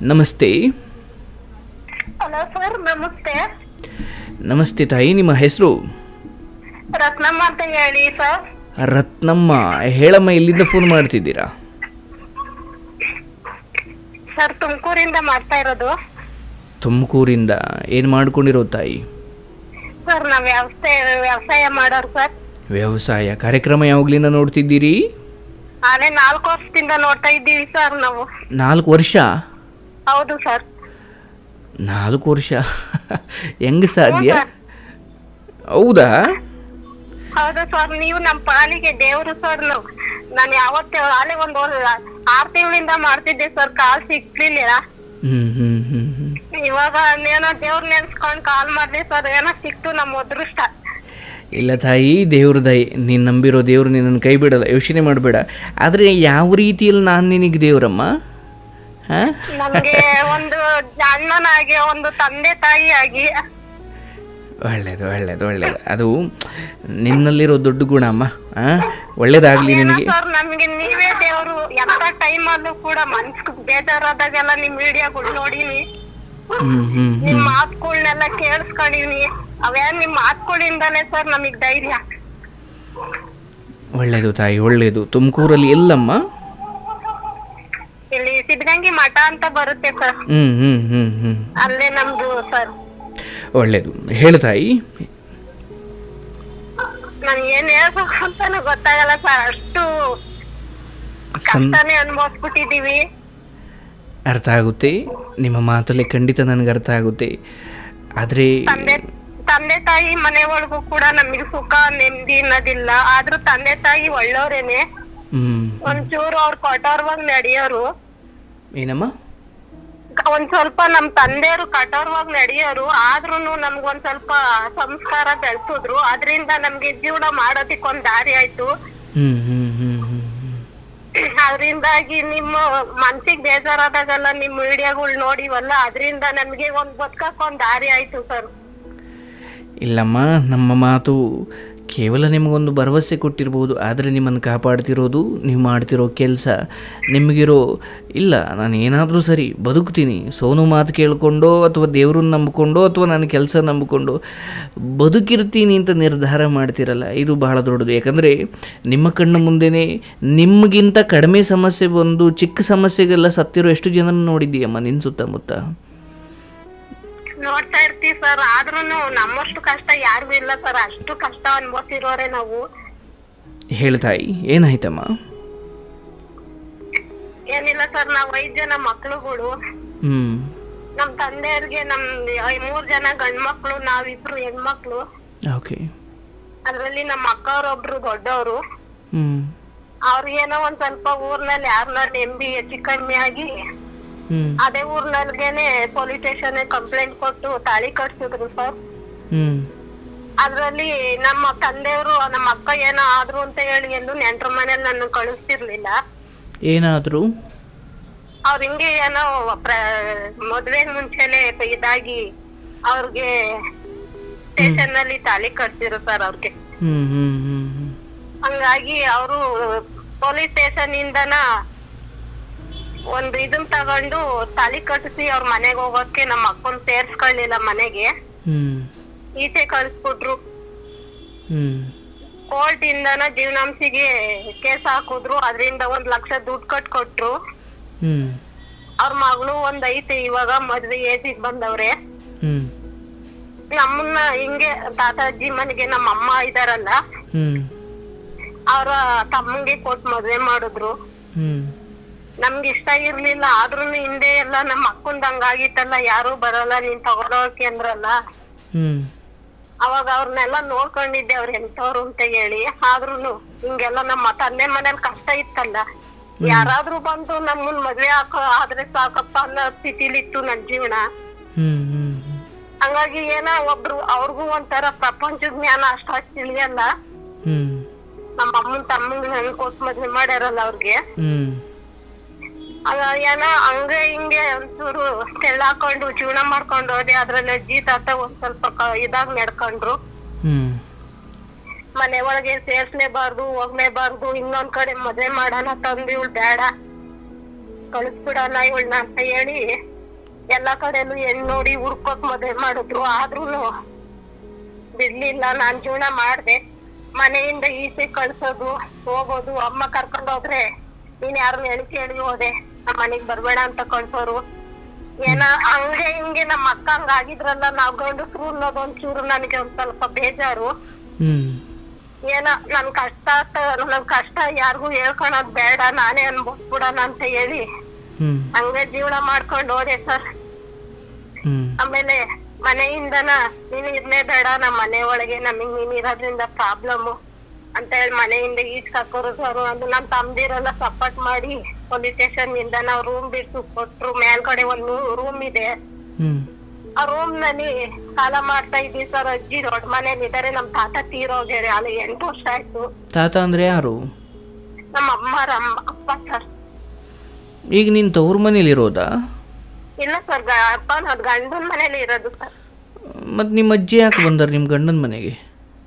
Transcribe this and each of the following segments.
ನಮಸ್ತೆ hello sir ನಮಸ್ತೆ ನಮಸ್ತೆ ತಾಯಿ ನಿಮ್ಮ ಹೆಸರು ರತ್ನಮ್ಮ ಅಂತ ಹೇಳಿ ಸರ್ ರತ್ನಮ್ಮ ಹೇಳಮ್ಮ ಎಲ್ಲಿಂದ ಫೋನ್ ಮಾಡ್ತಿದ್ದೀರಾ ಸರ್ ತುಮಕೂರಿಂದ ಮಾಡ್ತಾ ಇರೋದು ತುಮಕೂರಿಂದ ಏನು ಮಾಡ್ಕೊಂಡಿರೋ ತಾಯಿ ಸರ್ ನಾವು ವ್ಯವಸಾಯ ವ್ಯವಸಾಯ ಮಾಡೋರು ಸರ್ ವ್ಯವಸಾಯ ಕಾರ್ಯಕ್ರಮ ಯಾವಾಗಲಿಂದ ನೋಡ್ತಿದ್ದೀರಿ ಆನೆ ನಾಲ್ಕು ವರ್ಷದಿಂದ ನೋಡ್ತಾ ಇದ್ದೀವಿ ಸರ್ ನಾವು ನಾಲ್ಕು ವರ್ಷ ಹೌದು ಸರ್ ನಾಲ್ಕು ವರ್ಷ ಹೆಂಗೆ ಸಾಧ್ಯ ಹೌದಾ ಹೌದು ಸರ್ ನೀವು ನಮ್ಮ ಪಾಲಿಗೆ ದೇವರು ಸರ್ ನಾವು ನಾನು ಯಾವತ್ತೇ ಆಲೆ ಒಂದು ಆರು ತಿಂಗಳಿಂದ ಮಾಡ್ತಿದ್ದೆ ಸರ್ ಕಾಲ್ ಸಿಗ್ಲಿಲ್ಲ ಹ್ಞೂ ಹ್ಞೂ ಹ್ಞೂ ಹ್ಞೂ ಇವಾಗ ಏನೋ ದೇವ್ರ ನೆನ್ಸ್ಕೊಂಡ್ ಕಾಲ್ ಮಾಡ್ದೆ ಸರ್ ಏನೋ ಸಿಕ್ತು ನಮ್ಮ ಅದೃಷ್ಟ ಇಲ್ಲ ತಾಯಿ ದೇವ್ರ ದಯೆ ನೀನು ನಂಬಿರೋ ದೇವ್ರು ನಿನ್ನನ್ನು ಕೈ ಬಿಡಲ್ಲ ಯೋಚನೆ ಮಾಡಬೇಡ ಆದರೆ ಯಾವ ರೀತಿಯಲ್ಲಿ ನಾನು ನಿನಗೆ ದೇವ್ರಮ್ಮ ಹಾಂ ನಮ್ಗೆ ಒಂದು ಅಣ್ಣನಾಗಿ ಒಂದು ತಂದೆ ತಾಯಿ ಆಗಿ ಒಳ್ಳೇದು ಒಳ್ಳೇದು ಒಳ್ಳೇದು ಅದು ನಿನ್ನಲ್ಲಿರೋ ದೊಡ್ಡ ಗುಣ ಅಮ್ಮ ಹಾಂ ಒಳ್ಳೇದಾಗಲಿ ನಿನಗೆ ಸರ್ ನಮ್ಗೆ ನೀವೇ ದೇವ್ರು ಎಂತ ಟೈಮ್ ಅಲ್ಲೂ ಕೂಡ ಮನ್ಸ್ ಬೇಜಾರಾದಾಗೆಲ್ಲ ನಿಮ್ ವಿಡಿಯೋಗಳು ನೋಡಿನಿ ಹ್ಞೂ ಹ್ಞೂ ನಿಮ್ ಮಾತುಗಳನ್ನೆಲ್ಲ ಕೇಳಿಸ್ಕೊಂಡಿನಿ ಅವೇ ನಿಮ್ ಮಾತುಗಳಿಂದಾನೇ ಸರ್ ನಮಗ್ ಧೈರ್ಯ ಒಳ್ಳೇದು ತಾಯಿ ಒಳ್ಳೇದು ತುಮಕೂರಲ್ಲಿ ಎಲ್ಲಮ್ಮ ಇಲ್ಲಿ ಸಿದ್ಧಗಂಗಿ ಮಠ ಅಂತ ಬರುತ್ತೆ ಸರ್ ಹ್ಞೂ ಹ್ಞೂ ಹ್ಞೂ ಹ್ಞೂ ಅಲ್ಲೇ ನಮ್ದು ಸರ್ ಒಳ್ಳೇದು ಹೇಳು ತಾಯಿ ನನ್ ಏನ್ ಹೇಳ್ಬೇಕು ಅಂತಾನು ಗೊತ್ತಾಗಲ್ಲ ಸರ್ ಅಷ್ಟು ಸಂ ಕಷ್ಟನೇ ಅನ್ಭವಿಸ್ಬಿಟ್ಟಿದೀವಿ ಅರ್ಥ ಆಗುತ್ತೆ ನಿಮ್ಮ ಮಾತಲ್ಲಿ ಖಂಡಿತ ನನಗೆ ಅರ್ಥ ಆಗುತ್ತೆ ಆದರೆ ತಂದೆ ತಂದೆ ತಾಯಿ ಮನೆ ಒಳಗೂ ಕೂಡ ನಮಗೆ ಸುಖ ನೆಮ್ಮದಿ ಅನ್ನೋದಿಲ್ಲ ಆದ್ರೂ ತಂದೆ ತಾಯಿ ಒಳ್ಳೆಯವ್ರೇನೆ ಹ್ಞೂ ಒಂಚೂರು ಅವ್ರ ಕಠೋರವಾಗಿ ನಡೆಯೋರು ಏನಮ್ಮ ಒಂದ್ ಸ್ವಲ್ಪ ನಮ್ ತಂದೆಯವರು ಕಠೋರವಾಗಿ ನಡೆಯೋರು ಆದ್ರೂನು ನಮ್ಗೊಂದ್ ಸ್ವಲ್ಪ ಸಂಸ್ಕಾರ ಬೆಳ್ಸಿದ್ರು ಅದರಿಂದ ನಮ್ಗೆ ಜೀವನ ಮಾಡೋದಿಕ್ ಒಂದ್ ದಾರಿ ಆಯ್ತು ಹ್ಞೂ ಹ್ಞೂ ಹ್ಞೂ ಹ್ಞೂ ಅದರಿಂದಾಗಿ ನಿಮ್ಮ ಮನ್ಸಿಗ್ ಬೇಜಾರಾದಾಗೆಲ್ಲ ನಿಮ್ ವಿಡಿಯೋಗಳು ನೋಡಿವಲ್ಲ ಅದರಿಂದ ನಮ್ಗೆ ಒಂದ್ ಬದುಕಕ್ ಒಂದ್ ದಾರಿ ಆಯ್ತು ಸರ್ ಇಲ್ಲಮ್ಮ ನಮ್ಮ ಮಾತು ಕೇವಲ ನಿಮಗೊಂದು ಭರವಸೆ ಕೊಟ್ಟಿರ್ಬೋದು ಆದರೆ ನಿಮ್ಮನ್ನು ಕಾಪಾಡ್ತಿರೋದು ನೀವು ಮಾಡ್ತಿರೋ ಕೆಲಸ ನಿಮಗಿರೋ ಇಲ್ಲ ನಾನು ಏನಾದರೂ ಸರಿ ಬದುಕ್ತೀನಿ ಸೋನು ಮಾತು ಕೇಳಿಕೊಂಡೋ ಅಥವಾ ದೇವ್ರನ್ನ ನಂಬಿಕೊಂಡೋ ಅಥವಾ ನನ್ನ ಕೆಲಸ ನಂಬಿಕೊಂಡು ಬದುಕಿರ್ತೀನಿ ಅಂತ ನಿರ್ಧಾರ ಮಾಡ್ತಿರಲ್ಲ ಇದು ಬಹಳ ದೊಡ್ಡದು ಯಾಕಂದರೆ ನಿಮ್ಮ ಕಣ್ಣ ಮುಂದೆನೇ ನಿಮಗಿಂತ ಕಡಿಮೆ ಸಮಸ್ಯೆ ಬಂದು ಚಿಕ್ಕ ಸಮಸ್ಯೆಗೆಲ್ಲ ಸತ್ತಿರೋ ಎಷ್ಟು ಜನರನ್ನು ನೋಡಿದ್ದೀಯಮ್ಮ ನಿನ್ನ ಸುತ್ತಮುತ್ತ ನೋಡ್ತಾ ಇರ್ತೀವಿ ಸರ್ ಆದ್ರೂನು ನಮ್ಮಷ್ಟು ಕಷ್ಟ ಯಾರಿಗೂ ಇಲ್ಲ ಸರ್ ಅಷ್ಟು ಕಷ್ಟ ಅನ್ಭವಿಸಿರೋರೆ ನಾವು ಹೇಳ್ತಾಯಿ ಏನಾಯ್ತಮ್ಮ ಏನಿಲ್ಲ ಸರ್ ನಾವ್ ಐದ್ ಜನ ಮಕ್ಳುಗಳು ಹ್ಞೂ ನಮ್ ತಂದೆಯವ್ರಿಗೆ ನಮ್ ಐ- ಮೂರ್ ಜನ ಗಂಡ್ ಮಕ್ಳು ನಾವಿಬ್ರು ಹೆಣ್ಮಕ್ಳು ಓಕೆ ಅದ್ರಲ್ಲಿ ನಮ್ಮ ಅಕ್ಕವ್ರೊಬ್ರು ದೊಡ್ಡವರು ಹ್ಞೂ ಅವ್ರಿಗೇನೋ ಒಂದ್ ಸ್ವಲ್ಪ ಊರ್ನಲ್ಲಿ ಯಾರನ್ನ ನೆಂಬಿ ಹೆಚ್ಚು ಕಮ್ಮಿ ಆಗಿ ಹ್ಞೂ ಅದೇ ಊರ್ನಲ್ಗೇನೆ ಪೊಲೀಸ್ ಸ್ಟೇಷನ್ ಕಂಪ್ಲೇಂಟ್ ಕೊಟ್ಟು ತಾಳಿ ಕಟ್ಸಿದ್ರು ಸರ್ ಹ್ಞೂ ಅದ್ರಲ್ಲಿ ನಮ್ಮ ತಂದೆಯವರು ನಮ್ಮ ಅಕ್ಕ ಏನೋ ಆದ್ರು ಅಂತ ಹೇಳಿ ಎಂದು ನೆಂಟ್ರ ಮನೇಲಿ ನನ್ನ ಕಳಿಸ್ತಿರ್ಲಿಲ್ಲ ಏನಾದರೂ ಅವ್ರ ಹಿಂಗೆ ಏನೋ ಪ್ರ ಮದ್ವೆ ಮುಂಚೆನೆ ಇದಾಗಿ ಅವ್ರಿಗೆ ಸ್ಟೇಷನ್ ನಲ್ಲಿ ತಾಳಿ ಕಟ್ಸಿರು ಸರ್ ಅವ್ರಿಗೆ ಹ್ಞೂ ಹ್ಞೂ ಹ್ಞೂ ಹ್ಞೂ ಹಂಗಾಗಿ ಅವರು ಪೊಲೀಸ್ ಸ್ಟೇಷನ್ ಇಂದನ ಒಂದ್ ಇದನ್ ತಗೊಂಡು ತಾಳಿ ಕಟ್ಟಿಸಿ ಅವ್ರ ಮನೆಗೆ ಹೋಗೋಕೆ ನಮ್ಮ ಅಕ್ಕನ್ ಸೇರ್ಸ್ಕೊಳ್ಳಿಲ್ಲ ಮನೆಗೆ ಹ್ಞೂ ಈಚೆ ಕಳ್ಸ್ಬಿಟ್ರು ಹ್ಞೂ ಕೋರ್ಟ್ ಇಂದನ ಜೀವನಾಂಶಿಗೆ ಕೇಸ್ ಹಾಕಿದ್ರು ಅದರಿಂದ ಒಂದ್ ಲಕ್ಷ ದುಡ್ಡು ಕಟ್ ಕೊಟ್ರು ಹ್ಞೂ ಅವ್ರ ಮಗಳು ಒಂದ್ ಐತೆ ಇವಾಗ ಮದ್ವೆ ಏಜಿಗ್ ಬಂದವ್ರೆ ಹ್ಞೂ ನಮ್ಮನ್ನ ಹಿಂಗೆ ತಾತಾಜಿ ಮನೆಗೆ ನಮ್ಮ ಅಮ್ಮ ಇದಾರಲ್ಲ ಹ್ಞೂ ಅವ್ರ ತಮ್ಮಂಗೆ ಕೊಟ್ ಮದ್ವೆ ಮಾಡಿದ್ರು ಹ್ಞೂ ನಮ್ಗೆ ಇಷ್ಟ ಇರ್ಲಿಲ್ಲ ಆದ್ರೂ ಹಿಂದೆ ಎಲ್ಲ ನಮ್ಮ ಅಕ್ಕಂದ್ ಹಂಗಾಗಿತ್ತಲ್ಲ ಯಾರು ಬರಲ್ಲ ನೀನ್ ತಗೊಳೋಕೆ ಅಂದ್ರಲ್ಲ ಹ್ಞೂ ಅವಾಗ ಅವ್ರನ್ನೆಲ್ಲ ನೋಡ್ಕೊಂಡಿದ್ದೆ ಅವ್ರ ಎಂತವ್ರು ಅಂತ ಹೇಳಿ ಆದ್ರೂನು ಹಿಂಗೆಲ್ಲ ನಮ್ಮ ತಂದೆ ಮನೇಲಿ ಕಷ್ಟ ಇತ್ತಲ್ಲ ಯಾರಾದ್ರೂ ಬಂದು ನಮ್ಮನ್ ಮದ್ವೆ ಹಾಕೋ ಆದ್ರೆ ಸಾಕಪ್ಪ ಅನ್ನೋ ಸ್ಥಿತಿಲಿತ್ತು ನನ್ ಜೀವನ ಹ್ಞೂ ಹ್ಞೂ ಹಂಗಾಗಿ ಏನೋ ಒಬ್ರು ಅವ್ರಿಗೂ ಒಂಥರ ಪ್ರಪಂಚ ಜ್ಞಾನ ಅಷ್ಟಾಗಿ ತಿಳಿಯಲ್ಲ ಹ್ಞೂ ನಮ್ಮ ಅಮ್ಮನ್ ತಮ್ಮಂಗ್ ನನ್ ಕೊಟ್ ಮದ್ವೆ ಮಾಡ್ಯಾರಲ್ಲ ಅವ್ರಿಗೆ ಹ್ಞೂ ಆಗ ಏನೋ ಹಂಗೆ ಹಿಂಗೆ ಒಂಚೂರು ತೆಳ್ಳಾಕೊಂಡು ಜೀವನ ಮಾಡ್ಕೊಂಡು ಹೋದೆ ಅದ್ರಲ್ಲಿ ಅಜ್ಜಿ ತಾತ ಒಂದ್ ಸ್ವಲ್ಪ ಕ- ಇದಾಗ್ ನಡ್ಕೊಂಡ್ರು ಹ್ಞೂ ಮನೆ ಒಳಗೆ ಸೇರ್ಸ್ಲೇಬಾರ್ದು ಹೋಗ್ಲೇಬಾರ್ದು ಇನ್ನೊಂದ್ ಕಡೆ ಮದ್ವೆ ಮಾಡೋಣ ತಂದು ಇವಳು ಬೇಡ ಕಳಿಸ್ಬಿಡೋಣ ಇವಳನ್ನ ಅಂತ ಹೇಳಿ ಎಲ್ಲಾ ಕಡೆನು ಹೆಣ್ ನೋಡಿ ಹುಡ್ಕೋಕ್ ಮದ್ವೆ ಮಾಡಿದ್ರು ಆದ್ರೂನು ಬಿಡ್ಲಿಲ್ಲ ನಾನ್ ಜೀವನ ಮಾಡ್ದೆ ಮನೆಯಿಂದ ಈಚೆ ಕಳ್ಸೋದು ಹೋಗೋದು ಅಮ್ಮ ಕರ್ಕೊಂಡ್ ಹೋದ್ರೆ ನೀನ್ ಯಾರನ್ನ ಎಳಿ ಕೇಳಿ ಹೋದೆ ನಮ್ಮ ಮನೆಗ್ ಬರ್ಬೇಡ ಅಂತ ಕಳ್ಸೋರು ಏನ ಹಂಗೆ ಹಿಂಗೆ ನಮ್ಮ ಅಕ್ಕ ಹಂಗ ಆಗಿದ್ರಲ್ಲ ನಾವ್ ಗಂಡಸ್ರು ಅನ್ನೋದು ಒಂಚೂರು ನನಗೆ ಒಂದ್ ಸ್ವಲ್ಪ ಬೇಜಾರು ಹ್ಞೂ ಏನ ನನ್ ಕಷ್ಟ ಆತ- ನನ್ ಕಷ್ಟ ಯಾರಿಗೂ ಹೇಳ್ಕೊಳೋದ್ ಬೇಡ ನಾನೇ ಅನ್ಭವಿಸ್ಬಿಡೋಣ ಅಂತ ಹೇಳಿ ಹ್ಞೂ ಹಂಗೆ ಜೀವನ ಮಾಡ್ಕೊಂಡು ಹೋದೆ ಸರ್ ಹ್ಞೂ ಆಮೇಲೆ ಮನೆಯಿಂದನ ನೀನು ಇರ್ಲೇ ಬೇಡ ನಮ್ಮ ಮನೆ ಒಳಗೆ ನಮಗ್ ನೀನ್ ಇರೋದ್ರಿಂದ ಪ್ರಾಬ್ಲಮ್ ಅಂತ ಹೇಳಿ ಮನೆಯಿಂದ ಈಚ್ ಹಾಕೋರು ಸರ್ ಅದು ನಮ್ ತಮ್ದಿರೆಲ್ಲ ಸಪೋರ್ಟ್ ಮಾಡಿ ಪೊಲೀಸ್ ಸ್ಟೇಷನ್ ಇಂದ ನಾವ್ ರೂಮ್ ಬಿಟ್ಟು ಕೊಟ್ರು ಮೇಲ್ಗಡೆ ಒಂದು ರೂಮ್ ಇದೆ ಹ್ಞೂ ಆ ರೂಮ್ ನಲ್ಲಿ ಕಾಲ ಮಾಡ್ತಾ ಇದ್ವಿ ಸರ್ ಅಜ್ಜಿ ದೊಡ್ಡ ಮನೇಲಿ ಇದಾರೆ ನಮ್ ತಾತ ತೀರೋಗ್ಯಾರೆ ಅಲ್ಲಿ ಎಂಟು ವರ್ಷ ಆಯ್ತು ತಾತ ಅಂದರೆ ಯಾರು ನಮ್ಮ ಅಮ್ಮರ ಅಮ್ಮ ಅಪ್ಪ ಸರ್ ಈಗ ನೀನು ತವ್ರ ಮನೇಲಿರೋದಾ ಇಲ್ಲ ಸರ್ ಅಪ್ಪ ನಾವ್ ಗಂಡನ ಮನೇಲಿ ಇರೋದು ಸರ್ ಮತ್ತು ನಿಮ್ಮ ಅಜ್ಜಿ ಯಾಕೆ ಬಂದಾರ ನಿಮ್ಮ ಗಂಡನ ಮನೆಗೆ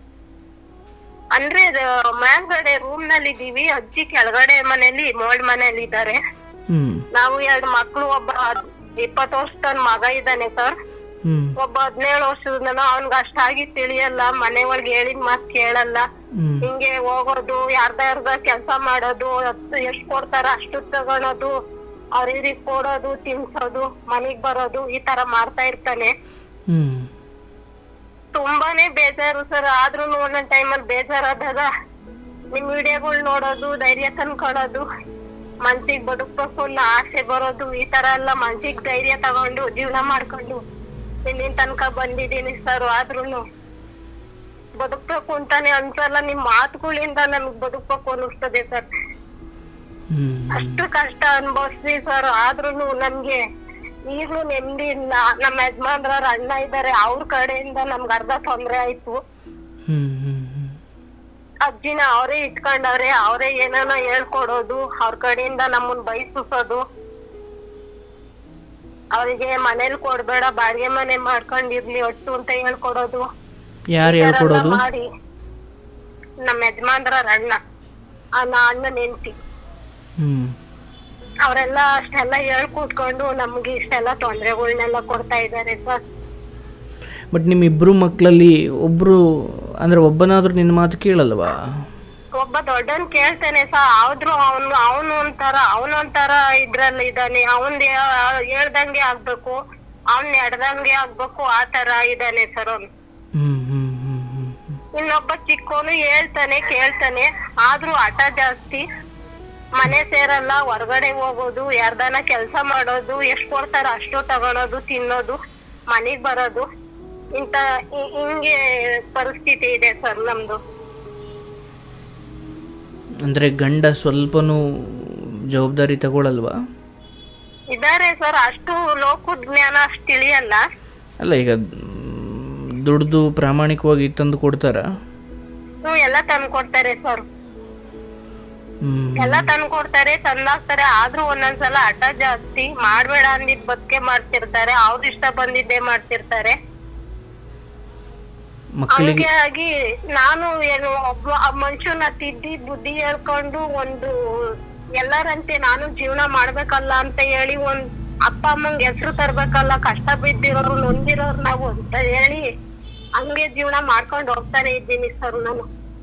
ಅಂದ್ರೆ ಇದು ಮೇಲ್ಗಡೆ ರೂಮ್ ನಲ್ಲಿ ಇದೀವಿ ಅಜ್ಜಿ ಕೆಳಗಡೆ ಮನೇಲಿ ಮೋಳ್ ಮನೇಲಿ ಇದ್ದಾರೆ ಹ್ಞೂ ನಾವು ಎರಡು ಮಕ್ಳು ಒಬ್ಬ ಹದ್- ಇಪ್ಪತ್ತು ವರ್ಷದ ಮಗ ಇದ್ದಾನೆ ಸರ್ ಹ್ಞೂ ಒಬ್ಬ ಹದಿನೇಳು ವರ್ಷದನ ಅವ್ನ್ಗ ಅಷ್ಟಾಗಿ ತಿಳಿಯಲ್ಲ ಮನೆ ಒಳಗೆ ಹೇಳಿದ ಮಾತ್ ಕೇಳಲ್ಲ ಹ್ಞೂ ಹಿಂಗೆ ಹೋಗೋದು ಯಾರ್ದ ಯಾರ್ದ ಕೆಲ್ಸ ಮಾಡೋದು ಅಷ್ಟ್- ಎಷ್ಟ್ ಕೊಡ್ತಾರ ಅಷ್ಟು ತಗೊಳೋದು ಅವ್ರಿಗೆ ಕೊಡೋದು ತಿನ್ಸೋದು ಮನೆಗ್ ಬರೋದು ಈ ತರ ಮಾಡ್ತಾ ಇರ್ತಾನೆ ಹ್ಞೂ ತುಂಬಾನೇ ಬೇಜಾರು ಸರ್ ಆದ್ರೂ ಒಂದೊಂದ್ ಟೈಮಲ್ಲಿ ಬೇಜಾರಾದಾಗ ನಿಮ್ ವಿಡಿಯೋಗಳು ನೋಡೋದು ಧೈರ್ಯ ತಂದ್ಕೊಳೋದು ಮನ್ಸಿಗ್ ಬದುಕ್ಬೇಕು ಅನ್ನೋ ಆಸೆ ಬರೋದು ಈ ತರ ಎಲ್ಲ ಮನ್ಸಿಗ್ ಧೈರ್ಯ ತಗೊಂಡು ಜೀವನ ಮಾಡ್ಕೊಂಡು ಇಲ್ಲಿನ್ ತನಕ ಬಂದಿದ್ದೀನಿ ಸರ್ ಆದ್ರೂನು ಬದುಕ್ಬೇಕು ಅಂತಾನೆ ಅನ್ಸಲ್ಲ ನಿಮ್ ಮಾತುಗಳಿಂದ ನಮಗ್ ಬದುಕ್ಬೇಕು ಅನ್ನಿಸ್ತದೆ ಸರ್ ಹ್ಞೂ ಅಷ್ಟು ಕಷ್ಟ ಅನ್ಭವಿಸ್ವಿ ಸರ್ ಆದ್ರೂನು ನಮ್ಗೆ ಈಗ್ಲೂ ನೆಮ್ಮದಿ ಇಲ್ಲ ನಮ್ಮ ಯಜಮಾನ್ರ ಅಣ್ಣ ಇದ್ದಾರೆ ಅವ್ರ ಕಡೆಯಿಂದ ನಮ್ಗ್ ಅರ್ಧ ತೊಂದ್ರೆ ಆಯ್ತು ಹ್ಞೂ ಹ್ಞೂ ಹ್ಞೂ ಅಜ್ಜಿನ ಅವರೇ ಇಟ್ಕೊಂಡವ್ರೆ ಅವರೇ ಏನಾನ ಹೇಳ್ಕೊಡೋದು ಅವ್ರ ಕಡೆಯಿಂದ ನಮ್ಮನ್ ಬೈಸುಸೋದು ಅವರಿಗೆ ಮನೇಲಿ ಕೊಡ್ಬೇಡ ಬಾಡಿಗೆ ಮನೆ ಮಾಡ್ಕೊಂಡಿರ್ಲಿ ಒಟ್ಟು ಅಂತ ಹೇಳ್ಕೊಡೋದು ಯಾರು ಈ ತರ ಎಲ್ಲ ಹೇಳ್ಕೊಡೋದು ಮಾಡಿ ನಮ್ಮ ಯಜಮಾನ್ರ ಅಣ್ಣ ಆ ನಾ ಅಣ್ಣನ ಹೆಂಡತಿ ಹ್ಞೂ ಅವರೆಲ್ಲ ಅಷ್ಟೆಲ್ಲ ಹೇಳ್ಕೊಟ್ಕೊಂಡು ನಮ್ಗೆ ಇಷ್ಟೆಲ್ಲ ತೊಂದರೆಗಳನ್ನೆಲ್ಲ ಕೊಡ್ತಾ ಇದ್ದಾರೆ ಸರ್ ಬಟ್ ನಿಮ್ಮ ಇಬ್ಬರು ಮಕ್ಕಳಲ್ಲಿ ಒಬ್ಬರು ಅಂದರೆ ಒಬ್ಬನಾದರೂ ನಿನ್ನ ಮಾತು ಕೇಳಲ್ವಾ ಒಬ್ಬ ದೊಡ್ಡನ್ ಕೇಳ್ತಾನೆ ಸ ಆದ್ರೂ ಅವನು ಅವನು ಒಂಥರ ಅವನು ಒಂಥರ ಇದ್ರಲ್ಲಿ ಇದ್ದಾನೆ ಅವನ್ ಹೇಳ್ದಂಗೆ ಆಗ್ಬೇಕು ಅವ್ನ್ ಎಡ್ದಂಗೆ ಆಗ್ಬೇಕು ಆ ತರ ಇದ್ದಾನೆ ಸರ್ ಅವ್ನು ಹ್ಞೂ ಹ್ಞೂ ಹ್ಞೂ ಹ್ಞೂ ಹ್ಞೂ ಇನ್ನೊಬ್ಬ ಚಿಕ್ಕೋನು ಹೇಳ್ತಾನೆ ಕೇಳ್ತಾನೆ ಆದ್ರೂ ಹಠ ಜಾಸ್ತಿ ಮನೆ ಸೇರಲ್ಲ ಹೊರಗಡೆ ಹೋಗೋದು ಯಾರ್ದಾನ ಕೆಲ್ಸ ಮಾಡೋದು ಎಷ್ಟ್ ಕೊಡ್ತಾರ ಅಷ್ಟು ತಗೊಳೋದು ತಿನ್ನೋದು ಮನೆಗ್ ಬರೋದು ಇಂತ ಹಿ- ಹಿಂಗೆ ಪರಿಸ್ಥಿತಿ ಇದೆ ಸರ್ ನಮ್ದು ಅಂದರೆ ಗಂಡ ಸ್ವಲ್ಪನೂ ಜವಾಬ್ದಾರಿ ತಗೊಳಲ್ವಾ ಇದಾರೆ ಸರ್ ಅಷ್ಟು ಲೋಕದ ಜ್ಞಾನ ಅಷ್ಟು ತಿಳಿಯಲ್ಲ ಅಲ್ಲ ಈಗ ದುಡ್ದು ಪ್ರಾಮಾಣಿಕವಾಗಿ ತಂದು ಕೊಡ್ತಾರಾ ಹ್ಮ್ ಎಲ್ಲ ತಂದ್ ಕೊಡ್ತಾರೆ ಸರ್ ಹ್ಞೂ ಎಲ್ಲ ತಂದ್ ಕೊಡ್ತಾರೆ ತಂದಾಕ್ತಾರೆ ಆದ್ರೂ ಒಂದೊಂದ್ಸಲ ಹಠ ಜಾಸ್ತಿ ಮಾಡ್ಬೇಡ ಅಂದಿದ್ ಬದ್ಕೆ ಮಾಡ್ತಿರ್ತಾರೆ ಅವ್ರ ಇಷ್ಟ ಬಂದಿದ್ದೇ ಮಾಡ್ತಿರ್ತಾರೆ ಮಕ್ಕಳಿಗೆ ಹಂಗೆ ಆಗಿ ನಾನು ಏನು ಒಬ್ಬ ಆ ಮನುಷ್ಯನ ತಿದ್ದಿ ಬುದ್ಧಿ ಹೇಳ್ಕೊಂಡು ಒಂದು ಎಲ್ಲರಂತೆ ನಾನು ಜೀವನ ಮಾಡ್ಬೇಕಲ್ಲ ಅಂತ ಹೇಳಿ ಒಂದ್ ಅಪ್ಪ ಅಮ್ಮಂಗ್ ಹೆಸರು ತರ್ಬೇಕಲ್ಲ ಕಷ್ಟ ಬಿದ್ದಿರೋರು ನೊಂದಿರೋರು ನಾವು ಅಂತ ಹೇಳಿ ಹಂಗೆ ಜೀವನ ಮಾಡ್ಕೊಂಡು ಹೋಗ್ತಾನೆ ಇದ್ದೀನಿ ಸರ್ ನಾನು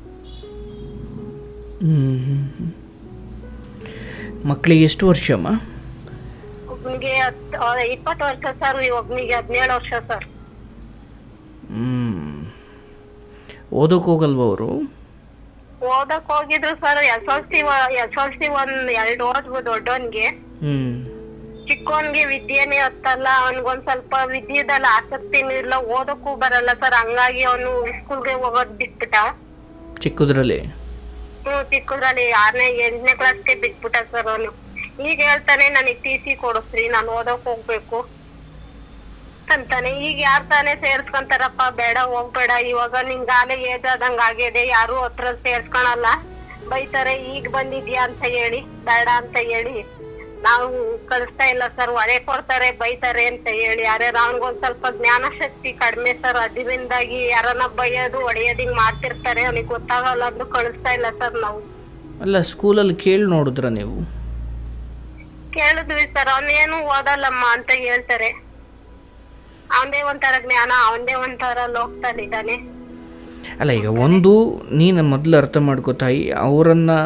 ಹ್ಞೂ ಹ್ಞೂ ಹ್ಞೂ ಮಕ್ಕಳಿಗೆ ಎಷ್ಟು ವರ್ಷ ಅಮ್ಮ ಒಬ್ನಿಗೆ ಹತ್ ಇಪ್ಪತ್ತು ವರ್ಷ ಸರ್ ಒಬ್ನಿಗೆ ಹದಿನೇಳು ವರ್ಷ ಸರ್ ಹ್ಞೂ ಓದೋಕೆ ಹೋಗಲ್ವ ಅವರು ಓದಕ್ ಹೋಗಿದ್ರು sir S L C S L C ಒಂದ್ ಎರಡ್ ಓದ್ವು ದೊಡ್ಡವನ್ಗೆ ಹ್ಞೂ ಚಿಕ್ಕವನ್ಗೆ ವಿದ್ಯೆನೇ ಹತ್ತಲ್ಲ ಅವನ್ಗೊಂದ್ ಸ್ವಲ್ಪ ವಿದ್ಯೆದಲ್ಲಿ ಆಸಕ್ತಿನೂ ಇಲ್ಲ ಓದಕ್ಕೂ ಬರಲ್ಲ ಸರ್ ಹಂಗಾಗಿ ಅವನು ಸ್ಕೂಲ್ಗೆ ಹೋಗೋದ್ ಬಿಟ್ಬಿಟ್ಟ ಚಿಕ್ಕದ್ರಲ್ಲಿ ಹ್ಮ್ ಚಿಕ್ಕದ್ರಲ್ಲಿ ಆರನೇ ಎಂಟನೇ ಕ್ಲಾಸ್ಗೆ ಬಿಟ್ಬಿಟ್ಟ ಸರ್ ಅವನು ಈಗ ಹೇಳ್ತಾನೆ ನನಗ್ ಟಿ ಸಿ ಕೊಡಿಸ್ರಿ ನಾನು ಓದಕ್ ಹೋಗ್ಬೇಕು ಅಂತಾನೆ ಈಗ ಯಾರ್ ತಾನೇ ಸೇರ್ಸ್ಕೊಂತಾರಪ್ಪ ಬೇಡ ಹೋಗ್ಬೇಡ ಇವಾಗ ನಿನ್ಗಾಲೆ ಏಜ್ ಆದಂಗ ಆಗಿದೆ ಯಾರು ಹತ್ರ ಸೇರ್ಸ್ಕೊಳಲ್ಲ ಬೈತಾರೆ ಈಗ ಬಂದಿದ್ಯಾ ಅಂತ ಹೇಳಿ ಬೇಡ ಅಂತ ಹೇಳಿ ನಾವು ಕಳಿಸ್ತಾ ಇಲ್ಲ ಸರ್ ಹೊರೆ ಕೊಡ್ತಾರೆ ಬೈತಾರೆ ಅಂತ ಹೇಳಿ ಯಾರ್ಯಾರ ಅವ್ನಿಗೊಂದ್ ಸ್ವಲ್ಪ ಜ್ಞಾನ ಶಕ್ತಿ ಕಡಿಮೆ ಸರ್ ಅದರಿಂದಾಗಿ ಯಾರನ್ನ ಬೈಯೋದು ಹೊಡೆಯೋದು ಹಿಂಗ್ ಮಾಡ್ತಿರ್ತಾರೆ ಅವ್ನಿಗೆ ಗೊತ್ತಾಗಲ್ಲ ಅಂದ್ರೂ ಕಳಿಸ್ತಾ ಇಲ್ಲ ಸರ್ ನಾವು ಅಲ್ಲ ಸ್ಕೂಲಲ್ಲಿ ಕೇಳಿ ನೋಡಿದ್ರ ನೀವು ಕೇಳಿದ್ವಿ ಸರ್ ಅವನೇನು ಓದಲ್ಲಮ್ಮ ಅಂತ ಹೇಳ್ತಾರೆ ಅವನದೇ ಒಂಥರ ಜ್ಞಾನ ಅವನದೇ ಒಂಥರ ಲೋಕದಲ್ಲಿದ್ದಾನೆ ಅಲ್ಲ ಈಗ ಒಂದು ನೀನು ಮೊದಲು ಅರ್ಥ ಮಾಡ್ಕೋ ತಾಯಿ ಅವರನ್ನು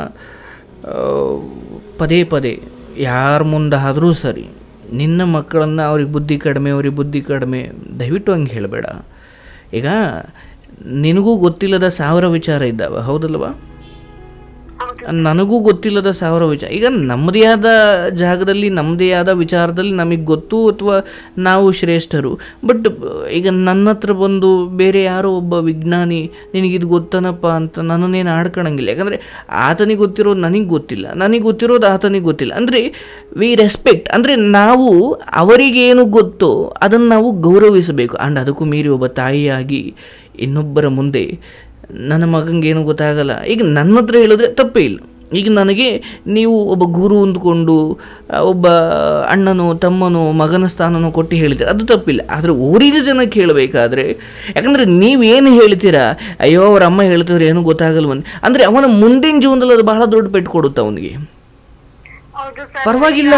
ಪದೇ ಪದೇ ಯಾರ ಮುಂದಾದರೂ ಸರಿ ನಿನ್ನ ಮಕ್ಕಳನ್ನು ಅವ್ರಿಗೆ ಬುದ್ಧಿ ಕಡಿಮೆ ಅವ್ರಿಗೆ ಬುದ್ಧಿ ಕಡಿಮೆ ದಯವಿಟ್ಟು ಹಂಗೆ ಹೇಳಬೇಡ ಈಗ ನಿನಗೂ ಗೊತ್ತಿಲ್ಲದ ಸಾವಿರ ವಿಚಾರ ಇದ್ದಾವೆ ಹೌದಲ್ವಾ ಹೌದು ನನಗೂ ಗೊತ್ತಿಲ್ಲದ ಸಾವಿರ ವಿಚಾರ ಈಗ ನಮ್ಮದೇ ಆದ ಜಾಗದಲ್ಲಿ ನಮ್ಮದೇ ಆದ ವಿಚಾರದಲ್ಲಿ ನಮಗೆ ಗೊತ್ತು ಅಥವಾ ನಾವು ಶ್ರೇಷ್ಠರು ಬಟ್ ಈಗ ನನ್ನ ಹತ್ರ ಬಂದು ಬೇರೆ ಯಾರೋ ಒಬ್ಬ ವಿಜ್ಞಾನಿ ನಿನಗಿದು ಗೊತ್ತನಪ್ಪ ಅಂತ ನನ್ನನ್ನೇನು ಆಡ್ಕೊಳಂಗಿಲ್ಲ ಯಾಕಂದರೆ ಆತನಿಗೆ ಗೊತ್ತಿರೋದು ನನಗೆ ಗೊತ್ತಿಲ್ಲ ನನಗೆ ಗೊತ್ತಿರೋದು ಆತನಿಗೆ ಗೊತ್ತಿಲ್ಲ ಅಂದರೆ ವಿ ರೆಸ್ಪೆಕ್ಟ್ ಅಂದರೆ ನಾವು ಅವರಿಗೇನು ಗೊತ್ತೋ ಅದನ್ನು ನಾವು ಗೌರವಿಸಬೇಕು ಆ್ಯಂಡ್ ಅದಕ್ಕೂ ಮೀರಿ ಒಬ್ಬ ತಾಯಿಯಾಗಿ ಇನ್ನೊಬ್ಬರ ಮುಂದೆ ನನ್ನ ಮಗಂಗೆ ಏನು ಗೊತ್ತಾಗಲ್ಲ ಈಗ ನನ್ನ ಹತ್ರ ಹೇಳಿದ್ರೆ ತಪ್ಪೇ ಇಲ್ಲ ಈಗ ನನಗೆ ನೀವು ಒಬ್ಬ ಗುರು ಅಂದ್ಕೊಂಡು ಆ, ಒಬ್ಬ ಅಣ್ಣನೋ ತಮ್ಮನೋ ಮಗನ ಸ್ಥಾನನೋ ಕೊಟ್ಟು ಹೇಳಿದ್ರೆ ಅದು ತಪ್ಪಿಲ್ಲ ಆದರೆ ಊರಿಗೆ ಜನಕ್ಕೆ ಹೇಳಬೇಕಾದ್ರೆ ಯಾಕಂದರೆ ನೀವೇನು ಹೇಳ್ತೀರಾ ಅಯ್ಯೋ ಅವ್ರ ಅಮ್ಮ ಹೇಳ್ತಿದ್ರೆ ಏನೂ ಗೊತ್ತಾಗಲ್ವನ್ ಅಂದರೆ ಅವನ ಮುಂದಿನ ಜೀವನದಲ್ಲಿ ಅದು ಬಹಳ ದೊಡ್ಡ ಪೆಟ್ಟು ಕೊಡುತ್ತೆ ಅವನಿಗೆ ಹೌದು ಸರ್ ಪರವಾಗಿಲ್ಲ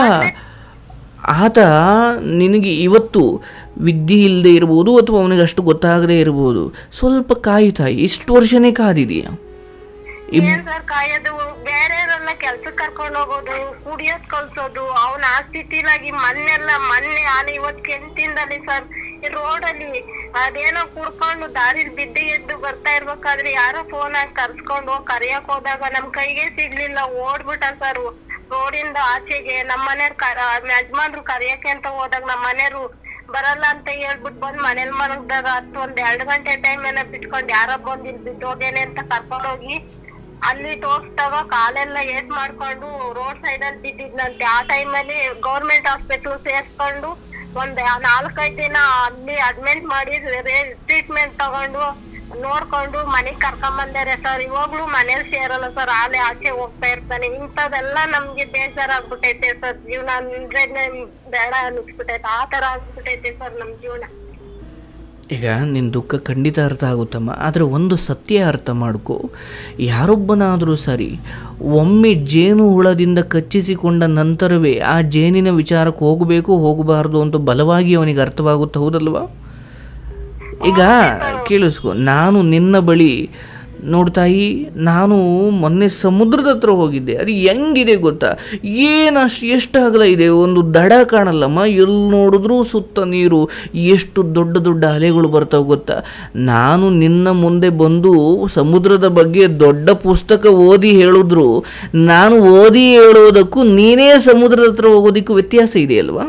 ಆತ ನಿನಗೆ ಇವತ್ತು ವಿದ್ಯೆ ಇಲ್ಲದೆ ಇರ್ಬೋದು ಅಥವಾ ಅವನಿಗೆ ಅಷ್ಟು ಗೊತ್ತಾಗದೇ ಇರ್ಬೋದು ಸ್ವಲ್ಪ ಕಾಯಿ ತಾಯಿ ಇಷ್ಟು ವರ್ಷನೇ ಕಾದಿದೆಯಾ ಏನ್ ಸರ್ ಕಾಯೋದು ಬೇರೆಯವರೆಲ್ಲ ಕೆಲ್ಸಕ್ ಕರ್ಕೊಂಡ್ ಹೋಗೋದು ಕುಡಿಯೋದ್ ಕಲ್ಸೋದು ಅವ್ನ ಆ ಸ್ಥಿತಿಲಾಗಿ ಮೊನ್ನೆಲ್ಲ ಮೊನ್ನೆ ಆನೆ ಇವತ್ ಕೆಂತಿಂದಲ್ಲಿ ಸರ್ ರೋಡ್ ಅಲ್ಲಿ ಅದೇನೋ ಕುಡ್ಕೊಂಡು ದಾರಿಲ್ ಬಿದ್ದು ಎದ್ದು ಬರ್ತಾ ಇರ್ಬೇಕಾದ್ರೆ ಯಾರೋ ಫೋನ್ ಹಾಕಿ ಕರ್ಸ್ಕೊಂಡು ಹೋಗ್ ಕರಿಯಕ್ ಹೋದಾಗ ನಮ್ ಕೈಗೆ ಸಿಗ್ಲಿಲ್ಲ ಓಡ್ಬಿಟ್ಟ ಸರ್ ರೋಡಿಂದ ಆಚೆಗೆ ನಮ್ ಮನೆಯವ್ರ ಯಜಮಾನ್ರು ಕರಿಯಕ್ಕೆ ಅಂತ ಹೋದಾಗ ನಮ್ ಮನೆಯವ್ರು ಬರಲ್ಲ ಅಂತ ಹೇಳ್ಬಿಟ್ಟು ಬಂದ್ ಮನೇಲಿ ಮಲಗ್ದಾಗ ಹತ್ತು ಒಂದ್ ಎರಡ್ ಗಂಟೆ ಟೈಮ್ ಏನೋ ಬಿಟ್ಕೊಂಡ್ ಯಾರೋ ಬಂದ್ ಇಲ್ಲಿ ಬಿದ್ದೋಗೇನೆ ಅಂತ ಕರ್ಕೊಂಡ್ ಹೋಗಿ ಅಲ್ಲಿ ತೋರ್ಸ್ದಾಗ ಕಾಲೆಲ್ಲ ಏಟ್ ಮಾಡ್ಕೊಂಡು ರೋಡ್ ಸೈಡ್ ಅಲ್ಲಿ ಬಿದ್ದಿದ್ನಂತೆ ಆ ಟೈಮಲ್ಲಿ ಗೌರ್ಮೆಂಟ್ ಹಾಸ್ಪಿಟಲ್ ಸೇರ್ಸ್ಕೊಂಡು ಒಂದ್ ನಾಲ್ಕೈದ್ ದಿನ ಅಲ್ಲಿ ಅಡ್ಮಿಟ್ ಮಾಡಿ ಟ್ರೀಟ್ಮೆಂಟ್ ತಗೊಂಡು ನೋಡ್ಕೊಂಡು ಮನೆಗ್ ಕರ್ಕೊಂಡ್ ಬಂದಾರೆ ಸರ್ ಇವಾಗ್ಲೂ ಮನೇಲಿ ಸೇರಲ್ಲ ಸರ್ ಆಲೆ ಆಚೆ ಹೋಗ್ತಾ ಇರ್ತಾನೆ ಇಂಥದೆಲ್ಲ ನಮ್ಗೆ ಬೇಜಾರಾಗ್ಬಿಟ್ಟೈತೆ ಸರ್ ಜೀವನ ಅಂದ್ರೇನೆ ಬೇಡ ಅನ್ಸ್ಬಿಟ್ಟೈತೆ ಆ ತರ ಆಗ್ಬಿಟ್ಟೈತೆ ಸರ್ ನಮ್ ಜೀವನ ಈಗ ನಿನ್ನ ದುಃಖ ಖಂಡಿತ ಅರ್ಥ ಆಗುತ್ತಮ್ಮ ಆದರೆ ಒಂದು ಸತ್ಯ ಅರ್ಥ ಮಾಡ್ಕೊ ಯಾರೊಬ್ಬನಾದರೂ ಸರಿ ಒಮ್ಮೆ ಜೇನು ಹುಳದಿಂದ ಕಚ್ಚಿಸಿಕೊಂಡ ನಂತರವೇ ಆ ಜೇನಿನ ವಿಚಾರಕ್ಕೆ ಹೋಗಬೇಕು ಹೋಗಬಾರ್ದು ಅಂತ ಬಲವಾಗಿ ಅವನಿಗೆ ಅರ್ಥವಾಗುತ್ತೆ ಹೌದಲ್ವಾ ಈಗ ಕೇಳಿಸ್ಕೊ ನಾನು ನಿನ್ನ ಬಳಿ ನೋಡ್ತಾಯಿ ನಾನು ಮೊನ್ನೆ ಸಮುದ್ರದ ಹತ್ರ ಹೋಗಿದ್ದೆ ಅದು ಹೆಂಗಿದೆ ಗೊತ್ತಾ ಏನಷ್ಟು ಎಷ್ಟು ಅಗಲ ಇದೆ ಒಂದು ದಡ ಕಾಣಲ್ಲಮ್ಮ ಎಲ್ಲಿ ನೋಡಿದ್ರೂ ಸುತ್ತ ನೀರು ಎಷ್ಟು ದೊಡ್ಡ ದೊಡ್ಡ ಅಲೆಗಳು ಬರ್ತಾವೆ ಗೊತ್ತಾ ನಾನು ನಿನ್ನ ಮುಂದೆ ಬಂದು ಸಮುದ್ರದ ಬಗ್ಗೆ ದೊಡ್ಡ ಪುಸ್ತಕ ಓದಿ ಹೇಳಿದ್ರು ನಾನು ಓದಿ ಹೇಳೋದಕ್ಕೂ ನೀನೇ ಸಮುದ್ರದ ಹತ್ರ ಹೋಗೋದಕ್ಕೂ ವ್ಯತ್ಯಾಸ ಇದೆಯಲ್ವಾ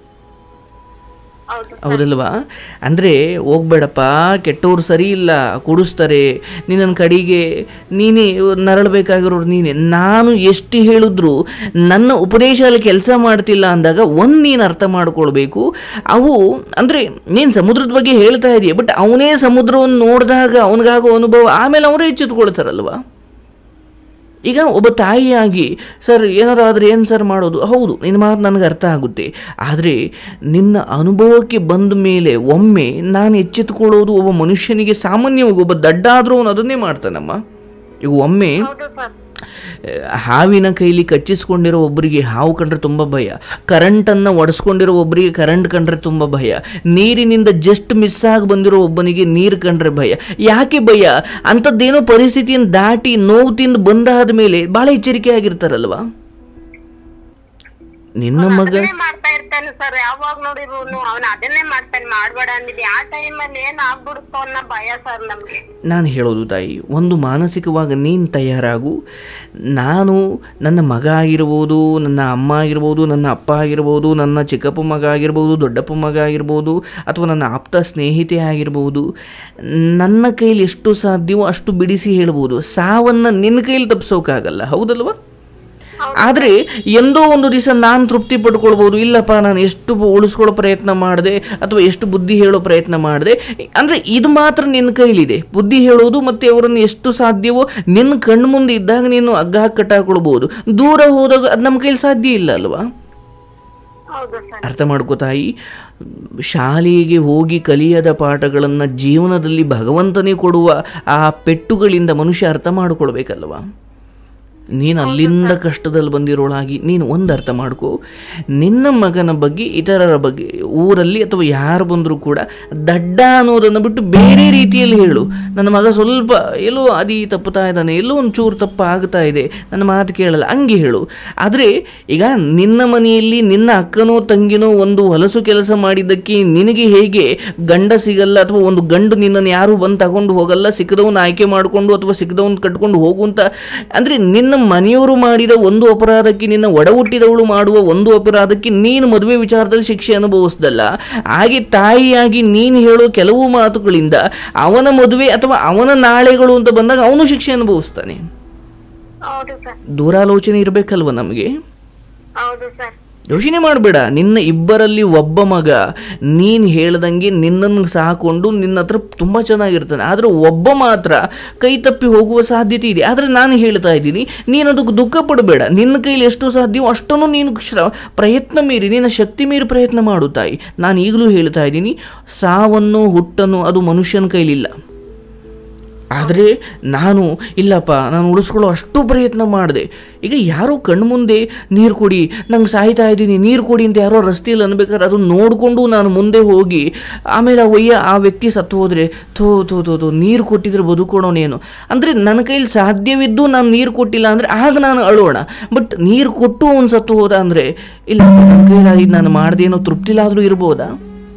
ಹೌದು ಹೌದಲ್ವಾ ಅಂದರೆ ಹೋಗ್ಬೇಡಪ್ಪ ಕೆಟ್ಟವ್ರು ಸರಿ ಇಲ್ಲ ಕುಡಿಸ್ತಾರೆ ನಿನ್ನ ಕಡೆಗೆ ನೀನೇ ನರಳಬೇಕಾಗಿರೋರು ನೀನೇ ನಾನು ಎಷ್ಟು ಹೇಳಿದ್ರು ನನ್ನ ಉಪದೇಶ ಅಲ್ಲಿ ಕೆಲಸ ಮಾಡ್ತಿಲ್ಲ ಅಂದಾಗ ಒಂದು ನೀನು ಅರ್ಥ ಮಾಡ್ಕೊಳ್ಬೇಕು ಅವು ಅಂದರೆ ನೀನು ಸಮುದ್ರದ ಬಗ್ಗೆ ಹೇಳ್ತಾ ಇದೀಯ ಬಟ್ ಅವನೇ ಸಮುದ್ರವನ್ನು ನೋಡಿದಾಗ ಅವನಿಗಾಗೋ ಅನುಭವ ಆಮೇಲೆ ಅವರೇ ಎಚ್ಚೆತ್ಕೊಳ್ತಾರಲ್ವಾ ಈಗ ಒಬ್ಬ ತಾಯಿಯಾಗಿ ಸರ್ ಏನಾರು ಆದರೆ ಏನು ಸರ್ ಮಾಡೋದು ಹೌದು ನಿನ್ನ ಮಾತು ನನಗೆ ಅರ್ಥ ಆಗುತ್ತೆ ಆದರೆ ನಿನ್ನ ಅನುಭವಕ್ಕೆ ಬಂದ ಮೇಲೆ ಒಮ್ಮೆ ನಾನು ಎಚ್ಚೆತ್ತುಕೊಳ್ಳೋದು ಒಬ್ಬ ಮನುಷ್ಯನಿಗೆ ಸಾಮಾನ್ಯವಾಗಿ ಒಬ್ಬ ದಡ್ಡ ಆದರೂ ಅವನು ಅದನ್ನೇ ಮಾಡ್ತಾನಮ್ಮ ಈಗ ಒಮ್ಮೆ ಹೌದು ಸರ್ ಆ, ಹಾವಿನ ಕೈಲಿ ಕಚ್ಚಿಸ್ಕೊಂಡಿರೋ ಒಬ್ಬರಿಗೆ ಹಾವು ಕಂಡ್ರೆ ತುಂಬ ಭಯ ಕರೆಂಟನ್ನು ಒಡೆಸ್ಕೊಂಡಿರೋ ಒಬ್ಬರಿಗೆ ಕರೆಂಟ್ ಕಂಡ್ರೆ ತುಂಬ ಭಯ ನೀರಿನಿಂದ ಜಸ್ಟ್ ಮಿಸ್ ಆಗಿ ಬಂದಿರೋ ಒಬ್ಬನಿಗೆ ನೀರು ಕಂಡ್ರೆ ಭಯ ಯಾಕೆ ಭಯ ಅಂಥದ್ದೇನೋ ಪರಿಸ್ಥಿತಿಯನ್ನು ದಾಟಿ ನೋವು ತಿಂದು ಬಂದಾದ ಮೇಲೆ ಭಾಳ ಎಚ್ಚರಿಕೆ ಆಗಿರ್ತಾರಲ್ವಾ ನಿನ್ನ ಮಗ ಅದನ್ನೇ ಮಾಡ್ತಾ ಇರ್ತಾನೆ ಸರ್ ಯಾವಾಗ ನೋಡಿದ್ರು ಅವ್ನ ಅದನ್ನೇ ಮಾಡ್ತಾನೆ ಮಾಡ್ಬೇಡ ಅಂದಿದ್ದೆ ಆ ಟೈಮಲ್ಲಿ ಏನ್ ಆಗ್ಬಿಡುತ್ತೋ ಅನ್ನೋ ಭಯ ಸರ್ ನಮ್ಗೆ ನಾನು ಹೇಳೋದು ತಾಯಿ ಒಂದು ಮಾನಸಿಕವಾಗಿ ನೀನು ತಯಾರಾಗು ನಾನು ನನ್ನ ಮಗ ಆಗಿರ್ಬೋದು ನನ್ನ ಅಮ್ಮ ಆಗಿರ್ಬೋದು ನನ್ನ ಅಪ್ಪ ಆಗಿರ್ಬೋದು ನನ್ನ ಚಿಕ್ಕಪ್ಪ ಮಗ ಆಗಿರ್ಬೋದು ದೊಡ್ಡಪ್ಪ ಮಗ ಆಗಿರ್ಬೋದು ಅಥವಾ ನನ್ನ ಆಪ್ತ ಸ್ನೇಹಿತೆ ಆಗಿರ್ಬೋದು ನನ್ನ ಕೈಲಿ ಎಷ್ಟು ಸಾಧ್ಯವೋ ಅಷ್ಟು ಬಿಡಿಸಿ ಹೇಳ್ಬೋದು ಸಾವನ್ನು ನಿನ್ನ ಕೈಲಿ ತಪ್ಪಿಸೋಕ್ಕಾಗಲ್ಲ ಹೌದಲ್ವಾ ಆದರೆ ಎಂದೋ ಒಂದು ದಿವಸ ನಾನು ತೃಪ್ತಿ ಪಡ್ಕೊಳ್ಬೋದು ಇಲ್ಲಪ್ಪ ನಾನು ಎಷ್ಟು ಉಳಿಸ್ಕೊಳ್ಳೋ ಪ್ರಯತ್ನ ಮಾಡಿದೆ ಅಥವಾ ಎಷ್ಟು ಬುದ್ಧಿ ಹೇಳೋ ಪ್ರಯತ್ನ ಮಾಡಿದೆ ಅಂದರೆ ಇದು ಮಾತ್ರ ನಿನ್ನ ಕೈಲಿದೆ ಬುದ್ಧಿ ಹೇಳೋದು ಮತ್ತು ಅವರನ್ನು ಎಷ್ಟು ಸಾಧ್ಯವೋ ನಿನ್ನ ಕಣ್ಣು ಮುಂದೆ ಇದ್ದಾಗ ನೀನು ಹಗ್ಗ ಹಾಕಿ ಕಟ್ಟಾಕೊಳ್ಬೋದು ದೂರ ಹೋದಾಗ ಅದು ನಮ್ಮ ಕೈಲಿ ಸಾಧ್ಯ ಇಲ್ಲ ಅಲ್ವಾ ಹೌದು ಸರ್ ಅರ್ಥ ಮಾಡ್ಕೋ ತಾಯಿ ಶಾಲೆಗೆ ಹೋಗಿ ಕಲಿಯದ ಪಾಠಗಳನ್ನು ಜೀವನದಲ್ಲಿ ಭಗವಂತನೇ ಕೊಡುವ ಆ ಪೆಟ್ಟುಗಳಿಂದ ಮನುಷ್ಯ ಅರ್ಥ ಮಾಡಿಕೊಳ್ಬೇಕಲ್ವಾ ನೀನು ಅಲ್ಲಿಂದ ಕಷ್ಟದಲ್ಲಿ ಬಂದಿರೋಳಾಗಿ ನೀನು ಒಂದು ಅರ್ಥ ಮಾಡ್ಕೋ ನಿನ್ನ ಮಗನ ಬಗ್ಗೆ ಇತರರ ಬಗ್ಗೆ ಊರಲ್ಲಿ ಅಥವಾ ಯಾರು ಬಂದರೂ ಕೂಡ ದಡ್ಡ ಅನ್ನೋದನ್ನು ಬಿಟ್ಟು ಬೇರೆ ರೀತಿಯಲ್ಲಿ ಹೇಳು ನನ್ನ ಮಗ ಸ್ವಲ್ಪ ಎಲ್ಲೋ ಅದಿ ತಪ್ಪುತ್ತಾ ಇದ್ದಾನೆ ಎಲ್ಲೋ ಒಂದು ಚೂರು ತಪ್ಪ ಆಗ್ತಾ ಇದೆ ನನ್ನ ಮಾತು ಕೇಳಲ್ಲ ಹಂಗೆ ಹೇಳು ಆದರೆ ಈಗ ನಿನ್ನ ಮನೆಯಲ್ಲಿ ನಿನ್ನ ಅಕ್ಕನೋ ತಂಗಿನೋ ಒಂದು ಹೊಲಸು ಕೆಲಸ ಮಾಡಿದ್ದಕ್ಕೆ ನಿನಗೆ ಹೇಗೆ ಗಂಡ ಸಿಗಲ್ಲ ಅಥವಾ ಒಂದು ಗಂಡು ನಿನ್ನನ್ನು ಯಾರು ಬಂದು ತಗೊಂಡು ಹೋಗಲ್ಲ ಸಿಕ್ಕದವನ್ನ ಆಯ್ಕೆ ಮಾಡಿಕೊಂಡು ಅಥವಾ ಸಿಕ್ಕದವನ್ನ ಕಟ್ಕೊಂಡು ಹೋಗುವಂತ ಅಂದರೆ ನಿನ್ನ ಮನೆಯವರು ಮಾಡಿದ ಒಂದು ಅಪರಾಧಕ್ಕೆ ನಿನ್ನ ಒಡ ಹುಟ್ಟಿದವಳು ಮಾಡುವ ಒಂದು ಅಪರಾಧಕ್ಕೆ ನೀನು ಮದುವೆ ವಿಚಾರದಲ್ಲಿ ಶಿಕ್ಷೆ ಅನುಭವಿಸ್ದಲ್ಲ ಹಾಗೆ ತಾಯಿಯಾಗಿ ನೀನು ಹೇಳೋ ಕೆಲವು ಮಾತುಗಳಿಂದ ಅವನ ಮದುವೆ ಅಥವಾ ಅವನ ನಾಳೆಗಳು ಅಂತ ಬಂದಾಗ ಅವನು ಶಿಕ್ಷೆ ಅನುಭವಿಸ್ತಾನೆ ಹೌದು ಸರ್ ದೂರಾಲೋಚನೆ ಇರಬೇಕಲ್ವ ನಮಗೆ ಹೌದು ಸರ್ ಯೋಚನೆ ಮಾಡಬೇಡ ನಿನ್ನ ಇಬ್ಬರಲ್ಲಿ ಒಬ್ಬ ಮಗ ನೀನು ಹೇಳ್ದಂಗೆ ನಿನ್ನನ್ನು ಸಾಕೊಂಡು ನಿನ್ನ ಹತ್ರ ತುಂಬ ಚೆನ್ನಾಗಿರ್ತಾನೆ ಆದರೆ ಒಬ್ಬ ಮಾತ್ರ ಕೈ ತಪ್ಪಿ ಹೋಗುವ ಸಾಧ್ಯತೆ ಇದೆ ಆದರೆ ನಾನು ಹೇಳ್ತಾ ಇದ್ದೀನಿ ನೀನು ಅದಕ್ಕೆ ದುಃಖ ಪಡಬೇಡ ನಿನ್ನ ಕೈಲಿ ಎಷ್ಟು ಸಾಧ್ಯವೋ ಅಷ್ಟನ್ನು ನೀನು ಶ್ರ ಪ್ರಯತ್ನ ಮೀರಿ ನಿನ್ನ ಶಕ್ತಿ ಮೀರಿ ಪ್ರಯತ್ನ ಮಾಡು ತಾಯಿ ನಾನು ಈಗಲೂ ಹೇಳ್ತಾ ಇದ್ದೀನಿ ಸಾವನ್ನು ಹುಟ್ಟನ್ನು ಅದು ಮನುಷ್ಯನ ಕೈಲಿಲ್ಲ ಆದರೆ ನಾನು ಇಲ್ಲಪ್ಪ ನಾನು ಉಳಿಸ್ಕೊಳ್ಳೋ ಅಷ್ಟು ಪ್ರಯತ್ನ ಮಾಡಿದೆ ಈಗ ಯಾರೋ ಕಣ್ಮುಂದೆ ನೀರು ಕೊಡಿ ನಂಗೆ ಸಾಯ್ತಾ ಇದ್ದೀನಿ ನೀರು ಕೊಡಿ ಅಂತ ಯಾರೋ ರಸ್ತೆಯಲ್ಲಿ ಅನ್ಬೇಕಾದ್ರೆ ಅದನ್ನು ನೋಡಿಕೊಂಡು ನಾನು ಮುಂದೆ ಹೋಗಿ ಆಮೇಲೆ ಆ ಒಯ್ಯ ಆ ವ್ಯಕ್ತಿ ಸತ್ತು ಹೋದರೆ ಥೋ ಥೋ ಥೋ ಥೋ ನೀರು ಕೊಟ್ಟಿದ್ರೆ ಬದುಕೋಣೋನೇನು ಅಂದರೆ ನನ್ನ ಕೈಲಿ ಸಾಧ್ಯವಿದ್ದು ನಾನು ನೀರು ಕೊಟ್ಟಿಲ್ಲ ಅಂದರೆ ಆಗ ನಾನು ಅಳೋಣ ಬಟ್ ನೀರು ಕೊಟ್ಟು ಅವ್ನು ಸತ್ತು ಹೋದ ಅಂದರೆ ಇಲ್ಲ ನನ್ನ ಕೈಲಿ ನಾನು ಮಾಡ್ದೇನೋ ತೃಪ್ತಿಲಾದರೂ ಇರ್ಬೋದಾ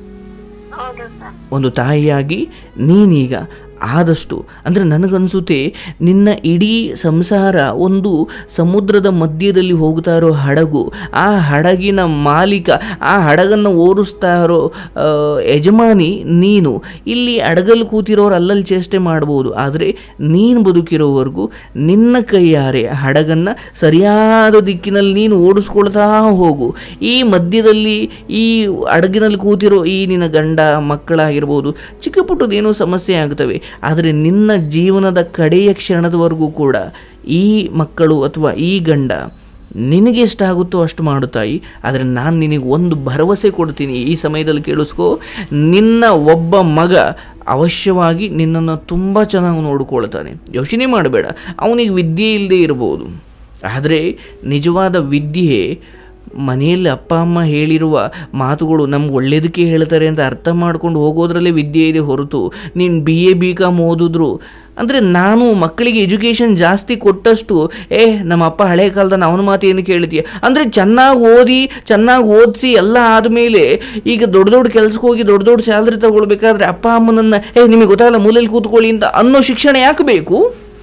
ಹೌದು ಸರ್ ಒಂದು ತಾಯಿಯಾಗಿ ನೀನೀಗ ಆದಷ್ಟು ಅಂದರೆ ನನಗನ್ಸುತ್ತೆ ನಿನ್ನ ಇಡೀ ಸಂಸಾರ ಒಂದು ಸಮುದ್ರದ ಮಧ್ಯದಲ್ಲಿ ಹೋಗ್ತಾ ಇರೋ ಹಡಗು ಆ ಹಡಗಿನ ಮಾಲೀಕ ಆ ಹಡಗನ್ನು ಓಡಿಸ್ತಾ ಇರೋ ಆ, ಯಜಮಾನಿ ನೀನು ಇಲ್ಲಿ ಹಡಗಲ್ಲಿ ಕೂತಿರೋರು ಅಲ್ಲಲ್ಲಿ ಚೇಷ್ಟೆ ಮಾಡ್ಬೋದು ಆದರೆ ನೀನು ಬದುಕಿರೋವರೆಗೂ ನಿನ್ನ ಕೈಯಾರೆ ಹಡಗನ್ನು ಸರಿಯಾದ ದಿಕ್ಕಿನಲ್ಲಿ ನೀನು ಓಡಿಸ್ಕೊಳ್ತಾ ಹೋಗು ಈ ಮಧ್ಯದಲ್ಲಿ ಈ ಹಡಗಿನಲ್ಲಿ ಕೂತಿರೋ ಈ ನಿನ್ನ ಗಂಡ ಮಕ್ಕಳಾಗಿರ್ಬೋದು ಚಿಕ್ಕ ಪುಟ್ಟದೇನೋ ಸಮಸ್ಯೆ ಆಗ್ತವೆ ಆದರೆ ನಿನ್ನ ಜೀವನದ ಕಡೆಯ ಕ್ಷಣದವರೆಗೂ ಕೂಡ ಈ ಮಕ್ಕಳು ಅಥವಾ ಈ ಗಂಡ ನಿನಗೆ ಎಷ್ಟಾಗುತ್ತೋ ಅಷ್ಟು ಮಾಡು ತಾಯಿ ಆದರೆ ನಾನು ನಿನಗೆ ಒಂದು ಭರವಸೆ ಕೊಡ್ತೀನಿ ಈ ಸಮಯದಲ್ಲಿ ಕೇಳಿಸ್ಕೋ ನಿನ್ನ ಒಬ್ಬ ಮಗ ಅವಶ್ಯವಾಗಿ ನಿನ್ನನ್ನು ತುಂಬ ಚೆನ್ನಾಗಿ ನೋಡಿಕೊಳ್ತಾನೆ ಯೋಚನೆ ಮಾಡಬೇಡ ಅವನಿಗೆ ವಿದ್ಯೆ ಇಲ್ಲದೆ ಇರ್ಬೋದು ಆದರೆ ನಿಜವಾದ ವಿದ್ಯೆ ಮನೆಯಲ್ಲಿ ಅಪ್ಪ ಅಮ್ಮ ಹೇಳಿರುವ ಮಾತುಗಳು ನಮ್ಗೆ ಒಳ್ಳೇದಕ್ಕೆ ಹೇಳ್ತಾರೆ ಅಂತ ಅರ್ಥ ಮಾಡ್ಕೊಂಡು ಹೋಗೋದ್ರಲ್ಲೇ ವಿದ್ಯೆ ಇದೆ ಹೊರತು ನೀನು ಬಿ ಎ ಬಿ ಕಾಮ್ ಓದಿದ್ರು ಅಂದರೆ ನಾನು ಮಕ್ಕಳಿಗೆ ಎಜುಕೇಷನ್ ಜಾಸ್ತಿ ಕೊಟ್ಟಷ್ಟು ಏ ನಮ್ಮ ಅಪ್ಪ ಹಳೆ ಕಾಲದ ಅವನ ಮಾತು ಏನು ಕೇಳ್ತೀಯ ಅಂದರೆ ಚೆನ್ನಾಗಿ ಓದಿ ಚೆನ್ನಾಗಿ ಓದಿಸಿ ಎಲ್ಲ ಆದಮೇಲೆ ಈಗ ದೊಡ್ಡ ದೊಡ್ಡ ಕೆಲ್ಸಕ್ಕೆ ಹೋಗಿ ದೊಡ್ಡ ದೊಡ್ಡ ಸ್ಯಾಲ್ರಿ ತಗೊಳ್ಬೇಕಾದ್ರೆ ಅಪ್ಪ ಅಮ್ಮನನ್ನು ಏ ನಿಮಗೆ ಗೊತ್ತಾಗಲ್ಲ ಮೂಲೆಯಲ್ಲಿ ಕೂತ್ಕೊಳ್ಳಿ ಅಂತ ಅನ್ನೋ ಶಿಕ್ಷಣ ಯಾಕೆ ಬೇಕು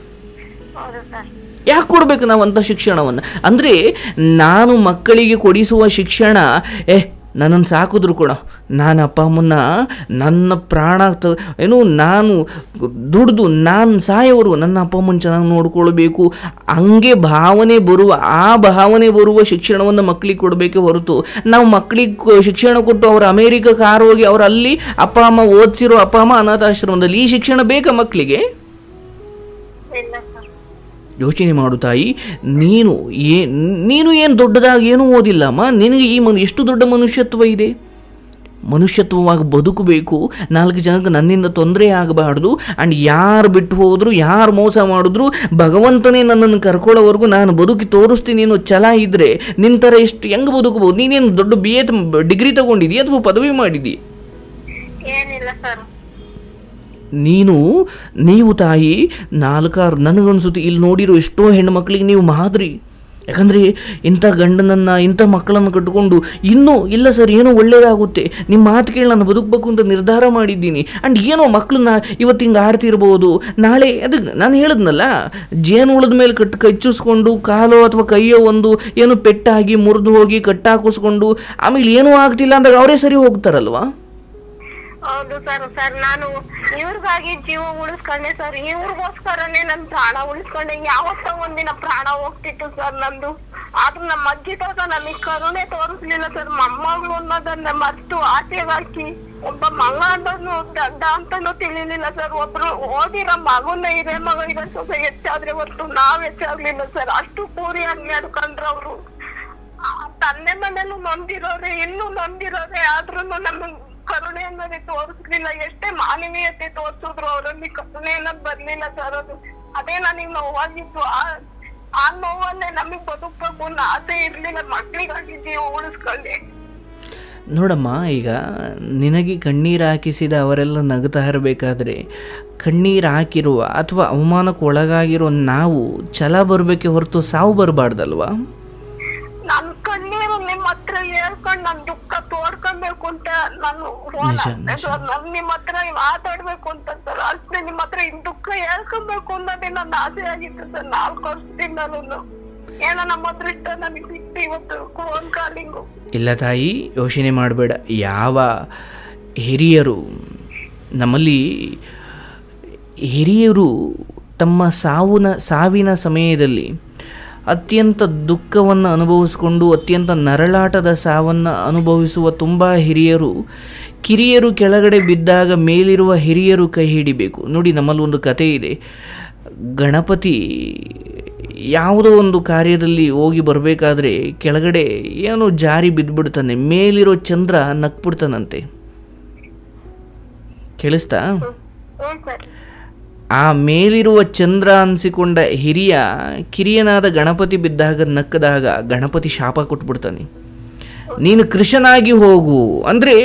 ಹೌದು ಸರ್ ಯಾಕೆ ಕೊಡಬೇಕು ನಾವು ಅಂಥ ಶಿಕ್ಷಣವನ್ನು ಅಂದರೆ ನಾನು ಮಕ್ಕಳಿಗೆ ಕೊಡಿಸುವ ಶಿಕ್ಷಣ ಏ ನನ್ನನ್ನು ಸಾಕಿದ್ರು ಕೂಡ ನಾನು ಅಪ್ಪ ಅಮ್ಮನ್ನ ನನ್ನ ಪ್ರಾಣ ತ ಏನು ನಾನು ದುಡ್ದು ನಾನು ಸಾಯೋರು ನನ್ನ ಅಪ್ಪ ಅಮ್ಮನ ಚೆನ್ನಾಗಿ ನೋಡ್ಕೊಳ್ಬೇಕು ಹಂಗೆ ಭಾವನೆ ಬರುವ ಆ ಭಾವನೆ ಬರುವ ಶಿಕ್ಷಣವನ್ನು ಮಕ್ಕಳಿಗೆ ಕೊಡಬೇಕೆ ಹೊರತು ನಾವು ಮಕ್ಕಳಿಗೆ ಶಿಕ್ಷಣ ಕೊಟ್ಟು ಅವ್ರ ಅಮೇರಿಕಕ್ಕೆ ಹಾರೋಗಿ ಅವ್ರು ಅಲ್ಲಿ ಅಪ್ಪ ಅಮ್ಮ ಓದಿಸಿರೋ ಅಪ್ಪ ಅಮ್ಮ ಅನಾಥಾಶ್ರಮದಲ್ಲಿ ಈ ಶಿಕ್ಷಣ ಬೇಕಾ ಮಕ್ಕಳಿಗೆ ಇಲ್ಲ ಸರ್ ಯೋಚನೆ ಮಾಡು ತಾಯಿ ನೀನು ಏ ನೀನು ಏನು ದೊಡ್ಡದಾಗಿ ಏನೂ ಓದಿಲ್ಲಮ್ಮ ನಿನಗೆ ಈ ಮನು ಎಷ್ಟು ದೊಡ್ಡ ಮನುಷ್ಯತ್ವ ಇದೆ ಮನುಷ್ಯತ್ವವಾಗಿ ಬದುಕಬೇಕು ನಾಲ್ಕು ಜನಕ್ಕೆ ನನ್ನಿಂದ ತೊಂದರೆ ಆಗಬಾರ್ದು ಆ್ಯಂಡ್ ಯಾರು ಬಿಟ್ಟು ಹೋದ್ರು ಯಾರು ಮೋಸ ಮಾಡಿದ್ರು ಭಗವಂತನೇ ನನ್ನನ್ನು ಕರ್ಕೊಳ್ಳೋವರೆಗೂ ನಾನು ಬದುಕಿ ತೋರಿಸ್ತೀನಿ ಅನ್ನೋ ಛಲ ಇದ್ದರೆ ನಿನ್ನ ಥರ ಎಷ್ಟು ಹೆಂಗೆ ಬದುಕಬಹುದು ನೀನೇನು ದೊಡ್ಡ ಬಿ ಎ ಡಿಗ್ರಿ ತಗೊಂಡಿದೀಯ ಅಥವಾ ಪದವಿ ಮಾಡಿದೀಯ ಏನಿಲ್ಲ ಸರ್ ನೀನು ನೀವು ತಾಯಿ ನಾಲ್ಕಾರು ನನಗನ್ಸುತ್ತೆ ಇಲ್ಲಿ ನೋಡಿರೋ ಎಷ್ಟೋ ಹೆಣ್ಮಕ್ಳಿಗೆ ನೀವು ಮಾದರಿ ಯಾಕಂದರೆ ಇಂಥ ಗಂಡನನ್ನು ಇಂಥ ಮಕ್ಕಳನ್ನು ಕಟ್ಟಿಕೊಂಡು ಇನ್ನೂ ಇಲ್ಲ ಸರ್ ಏನೋ ಒಳ್ಳೇದಾಗುತ್ತೆ ನಿಮ್ಮ ಮಾತು ಕೇಳಿ ನಾನು ಬದುಕಬೇಕು ಅಂತ ನಿರ್ಧಾರ ಮಾಡಿದ್ದೀನಿ ಆ್ಯಂಡ್ ಏನೋ ಮಕ್ಕಳನ್ನ ಇವತ್ತು ಹಿಂಗೆ ಆಡ್ತಿರ್ಬೋದು ನಾಳೆ ಅದು ನಾನು ಹೇಳಿದ್ನಲ್ಲ ಜೇನು ಉಳಿದ ಮೇಲೆ ಕಟ್ ಕಚ್ಚಿಸ್ಕೊಂಡು ಕಾಲೋ ಅಥವಾ ಕೈಯೋ ಒಂದು ಏನೋ ಪೆಟ್ಟಾಗಿ ಮುರಿದು ಹೋಗಿ ಕಟ್ಟಾಕಿಸ್ಕೊಂಡು ಆಮೇಲೆ ಏನೂ ಆಗ್ತಿಲ್ಲ ಅಂದಾಗ ಅವರೇ ಸರಿ ಹೋಗ್ತಾರಲ್ವಾ ಹೌದು ಸರ್ ಸರ್ ನಾನು ಇವ್ರಿಗಾಗಿ ಜೀವ ಉಳಿಸ್ಕೊಂಡೆ ಸರ್ ಇವ್ರಿಗೋಸ್ಕರನೇ ನನ್ ಪ್ರಾಣ ಉಳಿಸ್ಕೊಂಡೆ ಯಾವತ್ತೋ ಒಂದಿನ ಪ್ರಾಣ ಹೋಗ್ತಿತ್ತು ಸರ್ ನಂದು ಆದ್ರೂ ನಮ್ಮ ಅಜ್ಜಿ ತಾತ ನನಗ್ ಕರುಣೆ ತೋರಿಸ್ಲಿಲ್ಲ ಸರ್ ಮೊಮ್ಮಗಳು ಅನ್ನೋದನ್ನ ಮರ್ತು ಆಚೆಗೆ ಹಾಕಿ ಒಬ್ಬ ಮಗ ಅನ್ನೋದು ದಡ್ಡ ಅಂತಾನು ತಿಳಿಲಿಲ್ಲ ಸರ್ ಒಬ್ರು ಓದಿರೋ ಮಗುನ ಹಿರೇ ಮಗ ಇರೋ ಸ್ವಲ್ಪ ಹೆಚ್ಚಾದ್ರೆ ಹೊರ್ತು ನಾವ್ ಹೆಚ್ಚಾಗ್ಲಿಲ್ಲ ಸರ್ ಅಷ್ಟು ಪೂರಿಯಾಗಿ ನಡ್ಕೊಂಡ್ರು ಅವ್ರು ಆ ತಂದೆ ಮನೇಲೂ ನೊಂದಿರೋರೆ ಇನ್ನೂ ನೊಂದಿರೋರೆ ಆದ್ರೂ ನಮಗ್ ಕರುಣೆ ಅನ್ನೋದೇ ತೋರಿಸ್ಲಿಲ್ಲ ಎಷ್ಟೇ ಮಾನವೀಯತೆ ತೋರ್ಸಿದ್ರು ಅವರಲ್ಲಿ ಕರುಣೆ ಅನ್ನೋದ್ ಬರ್ಲಿಲ್ಲ ಸರ್ ಅದು ಅದೇ ನನಗ್ ನೋವಾಗಿತ್ತು ಆ ಆ ನೋವಲ್ಲೇ ನಮಗ್ ಬದುಕ್ಬೇಕು ಅನ್ನೋ ಆಸೆ ಇರ್ಲಿಲ್ಲ ಮಕ್ಳಿಗಾಗಿ ಜೀವ ಉಳಿಸ್ಕೊಂಡೆ ನೋಡಮ್ಮ ಈಗ ನಿನಗೆ ಕಣ್ಣೀರು ಹಾಕಿಸಿದ ಅವರೆಲ್ಲ ನಗ್ತಾ ಇರಬೇಕಾದ್ರೆ ಕಣ್ಣೀರು ಹಾಕಿರುವ ಅಥವಾ ಅವಮಾನಕ್ಕೆ ಒಳಗಾಗಿರೋ ನಾವು ಛಲ ಬರಬೇಕೆ ಹೊರತು ಸಾವು ಬರಬಾರ್ದಲ್ವಾ ನನ್ ಕಣ್ಣೀರು ನಿಮ್ ಹತ್ರ ಹೇಳ್ಕೊಂಡ್ ನನ್ ದುಃಖ ತೋಡ್ಕೊಬೇಕು ಅಂತ ನಾನು phone ನಿಜ, ಹಾಕ್ದೆ sir. ನಾನ್ ನಿಮ್ ಹತ್ರ ಮಾತಾಡ್ಬೇಕು ಅಂತ ಸರ್ ಅಷ್ಟೇ ನಿಮ್ ಹತ್ರ ಇನ್ ದುಃಖ ಹೇಳ್ಕೊಬೇಕು ಅನ್ನೋದೇ ನನ್ನ ಆಸೆ ಆಗಿತ್ತು ಸರ್ ನಾಲ್ಕು ವರ್ಷದಿಂದಲೂ ಏನೋ ನಮ್ಮ ಅದೃಷ್ಟ ನನಗೆ ಸಿಕ್ತು ಇವತ್ತು ಫೋನ್ ಕಾಲಿಂಗು ಇಲ್ಲ ತಾಯಿ ಯೋಚನೆ ಮಾಡಬೇಡ ಯಾವ ಹಿರಿಯರು ನಮ್ಮಲ್ಲಿ ಹಿರಿಯರು ತಮ್ಮ ಸಾವುನ ಸಾವಿನ ಸಮಯದಲ್ಲಿ ಅತ್ಯಂತ ದುಃಖವನ್ನು ಅನುಭವಿಸಿಕೊಂಡು ಅತ್ಯಂತ ನರಳಾಟದ ಸಾವನ್ನು ಅನುಭವಿಸುವ ತುಂಬ ಹಿರಿಯರು ಕಿರಿಯರು ಕೆಳಗಡೆ ಬಿದ್ದಾಗ ಮೇಲಿರುವ ಹಿರಿಯರು ಕೈ ಹಿಡಿಬೇಕು ನೋಡಿ ನಮ್ಮಲ್ಲಿ ಒಂದು ಕತೆ ಇದೆ ಗಣಪತಿ ಯಾವುದೋ ಒಂದು ಕಾರ್ಯದಲ್ಲಿ ಹೋಗಿ ಬರಬೇಕಾದ್ರೆ ಕೆಳಗಡೆ ಏನೋ ಜಾರಿ ಬಿದ್ದುಬಿಡ್ತಾನೆ ಮೇಲಿರೋ ಚಂದ್ರ ನಕ್ಬಿಡ್ತಾನಂತೆ ಕೇಳಿಸ್ತಾ ಹ್ಮ್ ಸರ್ ಆ ಮೇಲಿರುವ ಚಂದ್ರ ಅನಿಸಿಕೊಂಡ ಹಿರಿಯ ಕಿರಿಯನಾದ ಗಣಪತಿ ಬಿದ್ದಾಗ ನಕ್ಕದಾಗ ಗಣಪತಿ ಶಾಪ ಕೊಟ್ಬಿಡ್ತಾನೆ ನೀನು ಕೃಷನಾಗಿ ಹೋಗು ಅಂದರೆ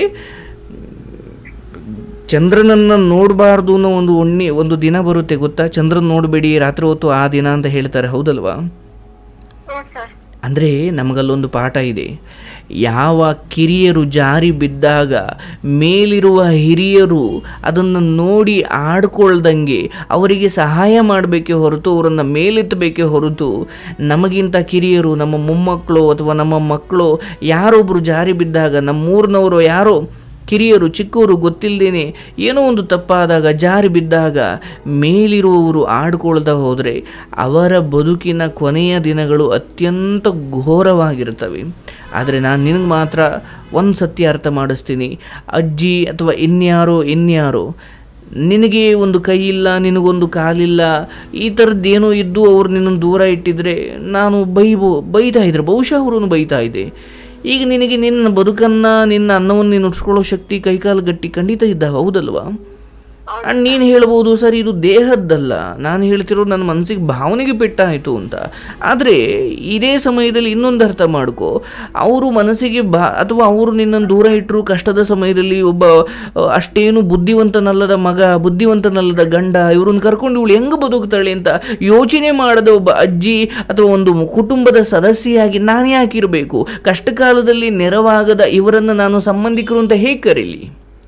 ಚಂದ್ರನನ್ನು ನೋಡಬಾರ್ದು ಅನ್ನೋ ಒಂದು ಒಣ್ಣೆ ಒಂದು ದಿನ ಬರುತ್ತೆ ಗೊತ್ತಾ ಚಂದ್ರನ ನೋಡಬೇಡಿ ರಾತ್ರಿ ಹೊತ್ತು ಆ ದಿನ ಅಂತ ಹೇಳ್ತಾರೆ ಹೌದಲ್ವಾ ಹ್ಮ್ ಸರ್ ಅಂದರೆ ನಮಗಲ್ಲೊಂದು ಪಾಠ ಇದೆ ಯಾವ ಕಿರಿಯರು ಜಾರಿ ಬಿದ್ದಾಗ ಮೇಲಿರುವ ಹಿರಿಯರು ಅದನ್ನು ನೋಡಿ ಆಡ್ಕೊಳ್ದಂಗೆ ಅವರಿಗೆ ಸಹಾಯ ಮಾಡಬೇಕೇ ಹೊರತು ಅವರನ್ನು ಮೇಲೆತ್ತಬೇಕೇ ಹೊರತು ನಮಗಿಂತ ಕಿರಿಯರು ನಮ್ಮ ಮೊಮ್ಮಕ್ಕಳು ಅಥವಾ ನಮ್ಮ ಮಕ್ಕಳು ಯಾರೊಬ್ಬರು ಜಾರಿ ಬಿದ್ದಾಗ ನಮ್ಮೂರಿನವರು ಯಾರೋ ಕಿರಿಯರು ಚಿಕ್ಕವರು ಗೊತ್ತಿಲ್ಲದೇನೆ ಏನೋ ಒಂದು ತಪ್ಪಾದಾಗ ಜಾರಿ ಬಿದ್ದಾಗ ಮೇಲಿರುವವರು ಆಡ್ಕೊಳ್ತಾ ಹೋದರೆ ಅವರ ಬದುಕಿನ ಕೊನೆಯ ದಿನಗಳು ಅತ್ಯಂತ ಘೋರವಾಗಿರ್ತವೆ ಆದರೆ ನಾನು ನಿನಗೆ ಮಾತ್ರ ಒಂದು ಸತ್ಯ ಅರ್ಥ ಮಾಡಿಸ್ತೀನಿ ಅಜ್ಜಿ ಅಥವಾ ಇನ್ಯಾರೋ ಇನ್ಯಾರೋ ನಿನಗೆ ಒಂದು ಕೈ ಇಲ್ಲ ನಿನಗೊಂದು ಕಾಲಿಲ್ಲ ಈ ಥರದ್ದೇನೋ ಇದ್ದು ಅವ್ರು ನಿನ್ನನ್ನು ದೂರ ಇಟ್ಟಿದ್ರೆ ನಾನು ಬೈಬೋ ಬೈತಾ ಇದ್ರೆ ಬಹುಶಃ ಅವರನ್ನು ಬೈತಾ ಇದ್ದೆ ಈಗ ನಿನಗೆ ನಿನ್ನ ಬದುಕನ್ನು ನಿನ್ನ ಅನ್ನವನ್ನು ನೀನು ಉಟ್ಸ್ಕೊಳ್ಳೋ ಶಕ್ತಿ ಕೈಕಾಲು ಗಟ್ಟಿ ಖಂಡಿತ ಇದ್ದಾವೆ ಹೌದಲ್ವಾ ಅಂಡ್ ನೀನು ಹೇಳ್ಬೋದು ಸರ್ ಇದು ದೇಹದ್ದಲ್ಲ ನಾನು ಹೇಳ್ತಿರೋ ನನ್ನ ಮನಸ್ಸಿಗೆ ಭಾವನೆಗೆ ಪೆಟ್ಟಾಯಿತು ಅಂತ ಆದರೆ ಇದೇ ಸಮಯದಲ್ಲಿ ಇನ್ನೊಂದು ಅರ್ಥ ಮಾಡ್ಕೋ ಅವರು ಮನಸ್ಸಿಗೆ ಬಾ ಅಥವಾ ಅವರು ನಿನ್ನನ್ನು ದೂರ ಇಟ್ಟರು ಕಷ್ಟದ ಸಮಯದಲ್ಲಿ ಒಬ್ಬ ಅ, ಅಷ್ಟೇನು ಬುದ್ಧಿವಂತನಲ್ಲದ ಮಗ ಬುದ್ಧಿವಂತನಲ್ಲದ ಗಂಡ ಇವ್ರನ್ನ ಕರ್ಕೊಂಡು ಇವಳು ಹೆಂಗೆ ಬದುಕ್ತಾಳೆ ಅಂತ ಯೋಚನೆ ಮಾಡದ ಒಬ್ಬ ಅಜ್ಜಿ ಅಥವಾ ಒಂದು ಕುಟುಂಬದ ಸದಸ್ಯೆಯಾಗಿ ನಾನು ಯಾಕಿರಬೇಕು ಕಷ್ಟ ಕಾಲದಲ್ಲಿ ನೆರವಾಗದ ಇವರನ್ನು ನಾನು ಸಂಬಂಧಿಕರು ಅಂತ ಹೇಗೆ ಕರೀಲಿ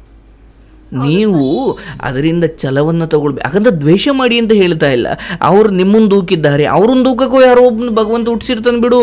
ನೀವು ಅದರಿಂದ ಛಲವನ್ನು ತಗೊಳ್ಬೇಕು ಯಾಕಂದ್ರೆ ದ್ವೇಷ ಮಾಡಿ ಅಂತ ಹೇಳ್ತಾ ಇಲ್ಲ ಅವ್ರು ನಿಮ್ಮನ್ನು ದೂಕಿದ್ದಾರೆ ಅವ್ರನ್ನ ದೂಕಕ್ಕೂ ಯಾರೋ ಒಬ್ಬನು ಭಗವಂತ ಹುಟ್ಟಿಸಿರ್ತಾನೆ ಬಿಡು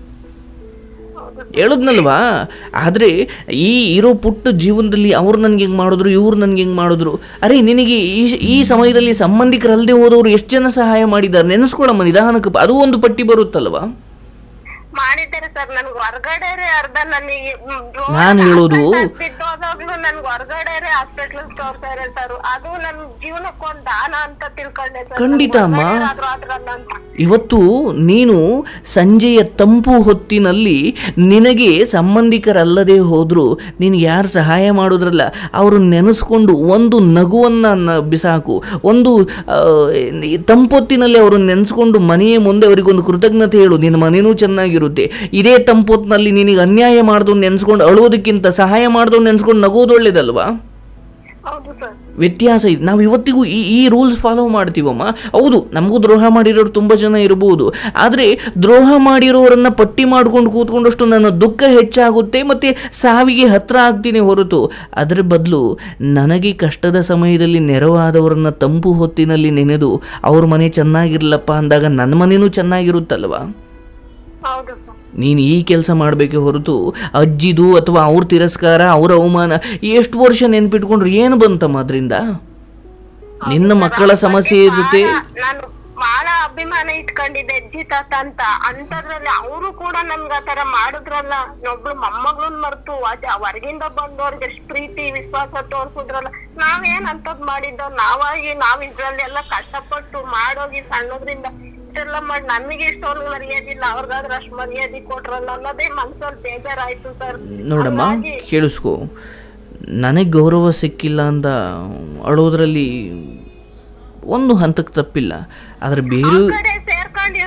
ಹೇಳುದ್ನಲ್ವಾ ಆದರೆ ಈ ಇರೋ ಪುಟ್ಟ ಜೀವನದಲ್ಲಿ ಅವ್ರು ನನಗೆ ಹೆಂಗೆ ಮಾಡಿದ್ರು ಇವ್ರು ನನಗೆ ಹೆಂಗೆ ಮಾಡಿದ್ರು ಅರೆ ನಿನಗೆ ಈ ಈ ಸಮಯದಲ್ಲಿ ಸಂಬಂಧಿಕರಲ್ಲದೆ ಹೋದವರು ಎಷ್ಟು ಜನ ಸಹಾಯ ಮಾಡಿದ್ದಾರೆ ನೆನೆಸ್ಕೊಳ್ಳಮ್ಮ ನಿಧಾನಕ್ಕೆ ಅದು ಒಂದು ಪಟ್ಟಿ ಬರುತ್ತಲ್ವಾ ಮಾಡಿದ್ದಾರೆ ಸರ್ ನನ್ಗೆ ಹೊರಗಡೆ ಅರ್ಧ ನನಗೆ ನಾನ್ ಹೇಳೋದು- ಬಿದ್ದೋದಾಗ್ಲೂ ನನ್ಗೆ ಹೊರಗಡೆ ಹಾಸ್ಪಿಟ್ಲ್ ತೋರ್ತಾರೆ ಸರ್ ಅದು ನನ್ ಜೀವನಕ್ಕೊಂದ್ ದಾನ ಅಂತ ತಿಳ್ಕೊಂಡೆ ಸರ್ ಖಂಡಿತ ಅಮ್ಮ. ಆದ್ರೂ ಅದ್ರಲ್ಲ ಅಂತ ಇವತ್ತು ನೀನು ಸಂಜೆಯ ತಂಪು ಹೊತ್ತಿನಲ್ಲಿ ನಿನಗೆ ಸಂಬಂಧಿಕರಲ್ಲದೆ ಹೋದರೂ ನೀನು ಯಾರು ಸಹಾಯ ಮಾಡೋದ್ರಲ್ಲ ಅವರು ನೆನೆಸ್ಕೊಂಡು ಒಂದು ನಗುವನ್ನು ನ ಬಿಸಾಕು ಒಂದು ಆ, ಈ ತಂಪೊತ್ತಿನಲ್ಲಿ ಅವರು ನೆನೆಸ್ಕೊಂಡು ಮನೆಯ ಮುಂದೆ ಅವರಿಗೊಂದು ಕೃತಜ್ಞತೆ ಹೇಳು ನಿನ್ನ ಮನೆಯೂ ಚೆನ್ನಾಗಿರುತ್ತೆ ಇದೇ ತಂಪೊತ್ತಿನಲ್ಲಿ ನಿನಗೆ ಅನ್ಯಾಯ ಮಾಡ್ದು ನೆನೆಸ್ಕೊಂಡು ಅಳೋದಕ್ಕಿಂತ ಸಹಾಯ ಮಾಡ್ದು ನೆನೆಸ್ಕೊಂಡು ನಗೋದು ಒಳ್ಳೇದಲ್ವಾ ಹೌದು ಸರ್ ವ್ಯತ್ಯಾಸ ಇದೆ ನಾವು ಇವತ್ತಿಗೂ ಈ ಈ ರೂಲ್ಸ್ ಫಾಲೋ ಮಾಡ್ತೀವಮ್ಮ ಹೌದು ನಮಗೂ ದ್ರೋಹ ಮಾಡಿರೋರು ತುಂಬ ಜನ ಇರ್ಬೋದು ಆದರೆ ದ್ರೋಹ ಮಾಡಿರೋರನ್ನ ಪಟ್ಟಿ ಮಾಡ್ಕೊಂಡು ಕೂತ್ಕೊಂಡಷ್ಟು ನನ್ನ ದುಃಖ ಹೆಚ್ಚಾಗುತ್ತೆ ಮತ್ತು ಸಾವಿಗೆ ಹತ್ರ ಆಗ್ತೀನಿ ಹೊರತು ಅದರ ಬದಲು ನನಗೆ ಕಷ್ಟದ ಸಮಯದಲ್ಲಿ ನೆರವಾದವರನ್ನ ತಂಪು ಹೊತ್ತಿನಲ್ಲಿ ನೆನೆದು ಅವ್ರ ಮನೆ ಚೆನ್ನಾಗಿರ್ಲಪ್ಪ ಅಂದಾಗ ನನ್ನ ಮನೆಯೂ ಚೆನ್ನಾಗಿರುತ್ತಲ್ವಾ ಹೌದು ಸರ್ ನೀನು ಈ ಕೆಲಸ ಮಾಡಬೇಕೆ ಹೊರತು ಅಜ್ಜಿದು ಅಥವಾ ಅವ್ರ ತಿರಸ್ಕಾರ ಅವ್ರ ಅವಮಾನ ಎಷ್ಟು ವರ್ಷ ನೆನ್ಪಿಟ್ಕೊಂಡ್ರೆ ಏನು ಬಂತಮ್ಮ ಅದರಿಂದ ನಿನ್ನ ಮಕ್ಕಳ ಸಮಸ್ಯೆ ಇರುತ್ತೆ ನಾನು ಬಹಳ ಅಭಿಮಾನ ಇಟ್ಕೊಂಡಿದ್ದೆ ಅಜ್ಜಿ ತಾತ ಅಂತ ಅಂತದ್ರಲ್ಲಿ ಅವರು ಕೂಡ ನಮ್ಗ ಆತರ ಮಾಡಿದ್ರಲ್ಲ ಒಬ್ಳು ಮೊಮ್ಮಗಳನ್ ಮರ್ತು ಅದ್ ಹೊರಗಿಂದ ಬಂದವ್ರಿಗೆ ಎಷ್ಟು ಪ್ರೀತಿ ವಿಶ್ವಾಸ ತೋರ್ಸಿದ್ರಲ್ಲ ನಾವೇನ್ ಅಂತದ್ ಮಾಡಿದ್ದೋ ನಾವಾಗಿ ನಾವ್ ಇದ್ರಲ್ಲೆಲ್ಲ ಕಷ್ಟಪಟ್ಟು ಮಾಡೋಗಿ ಸಣ್ಣದ್ರಿಂದ ಇಷ್ಟೆಲ್ಲ ಮಾಡಿ ನಮಗೆ ಇಷ್ಟೊಂದು ಮರ್ಯಾದಿಲ್ಲ ಅವ್ರಿಗಾದ್ರೆ ಅಷ್ಟ್ ಮರ್ಯಾದೆ ಕೊಟ್ರಲ್ಲ ಅನ್ನೋದೇ ಮನ್ಸಲ್ಲಿ ಬೇಜಾರಾಯ್ತು ಸರ್ ನೋಡಮ್ಮ ಕೇಳಿಸ್ಕೊ ನನಗೆ ಗೌರವ ಸಿಕ್ಕಿಲ್ಲ ಅಂತ ಅಳೋದ್ರಲ್ಲಿ ಒಂದು ಹಂತಕ್ಕೆ ತಪ್ಪಿಲ್ಲ ಆದರೆ ಬೇರೆ ಕಡೆ ಸೇರ್ಕೊಂಡು ಇವ್ರು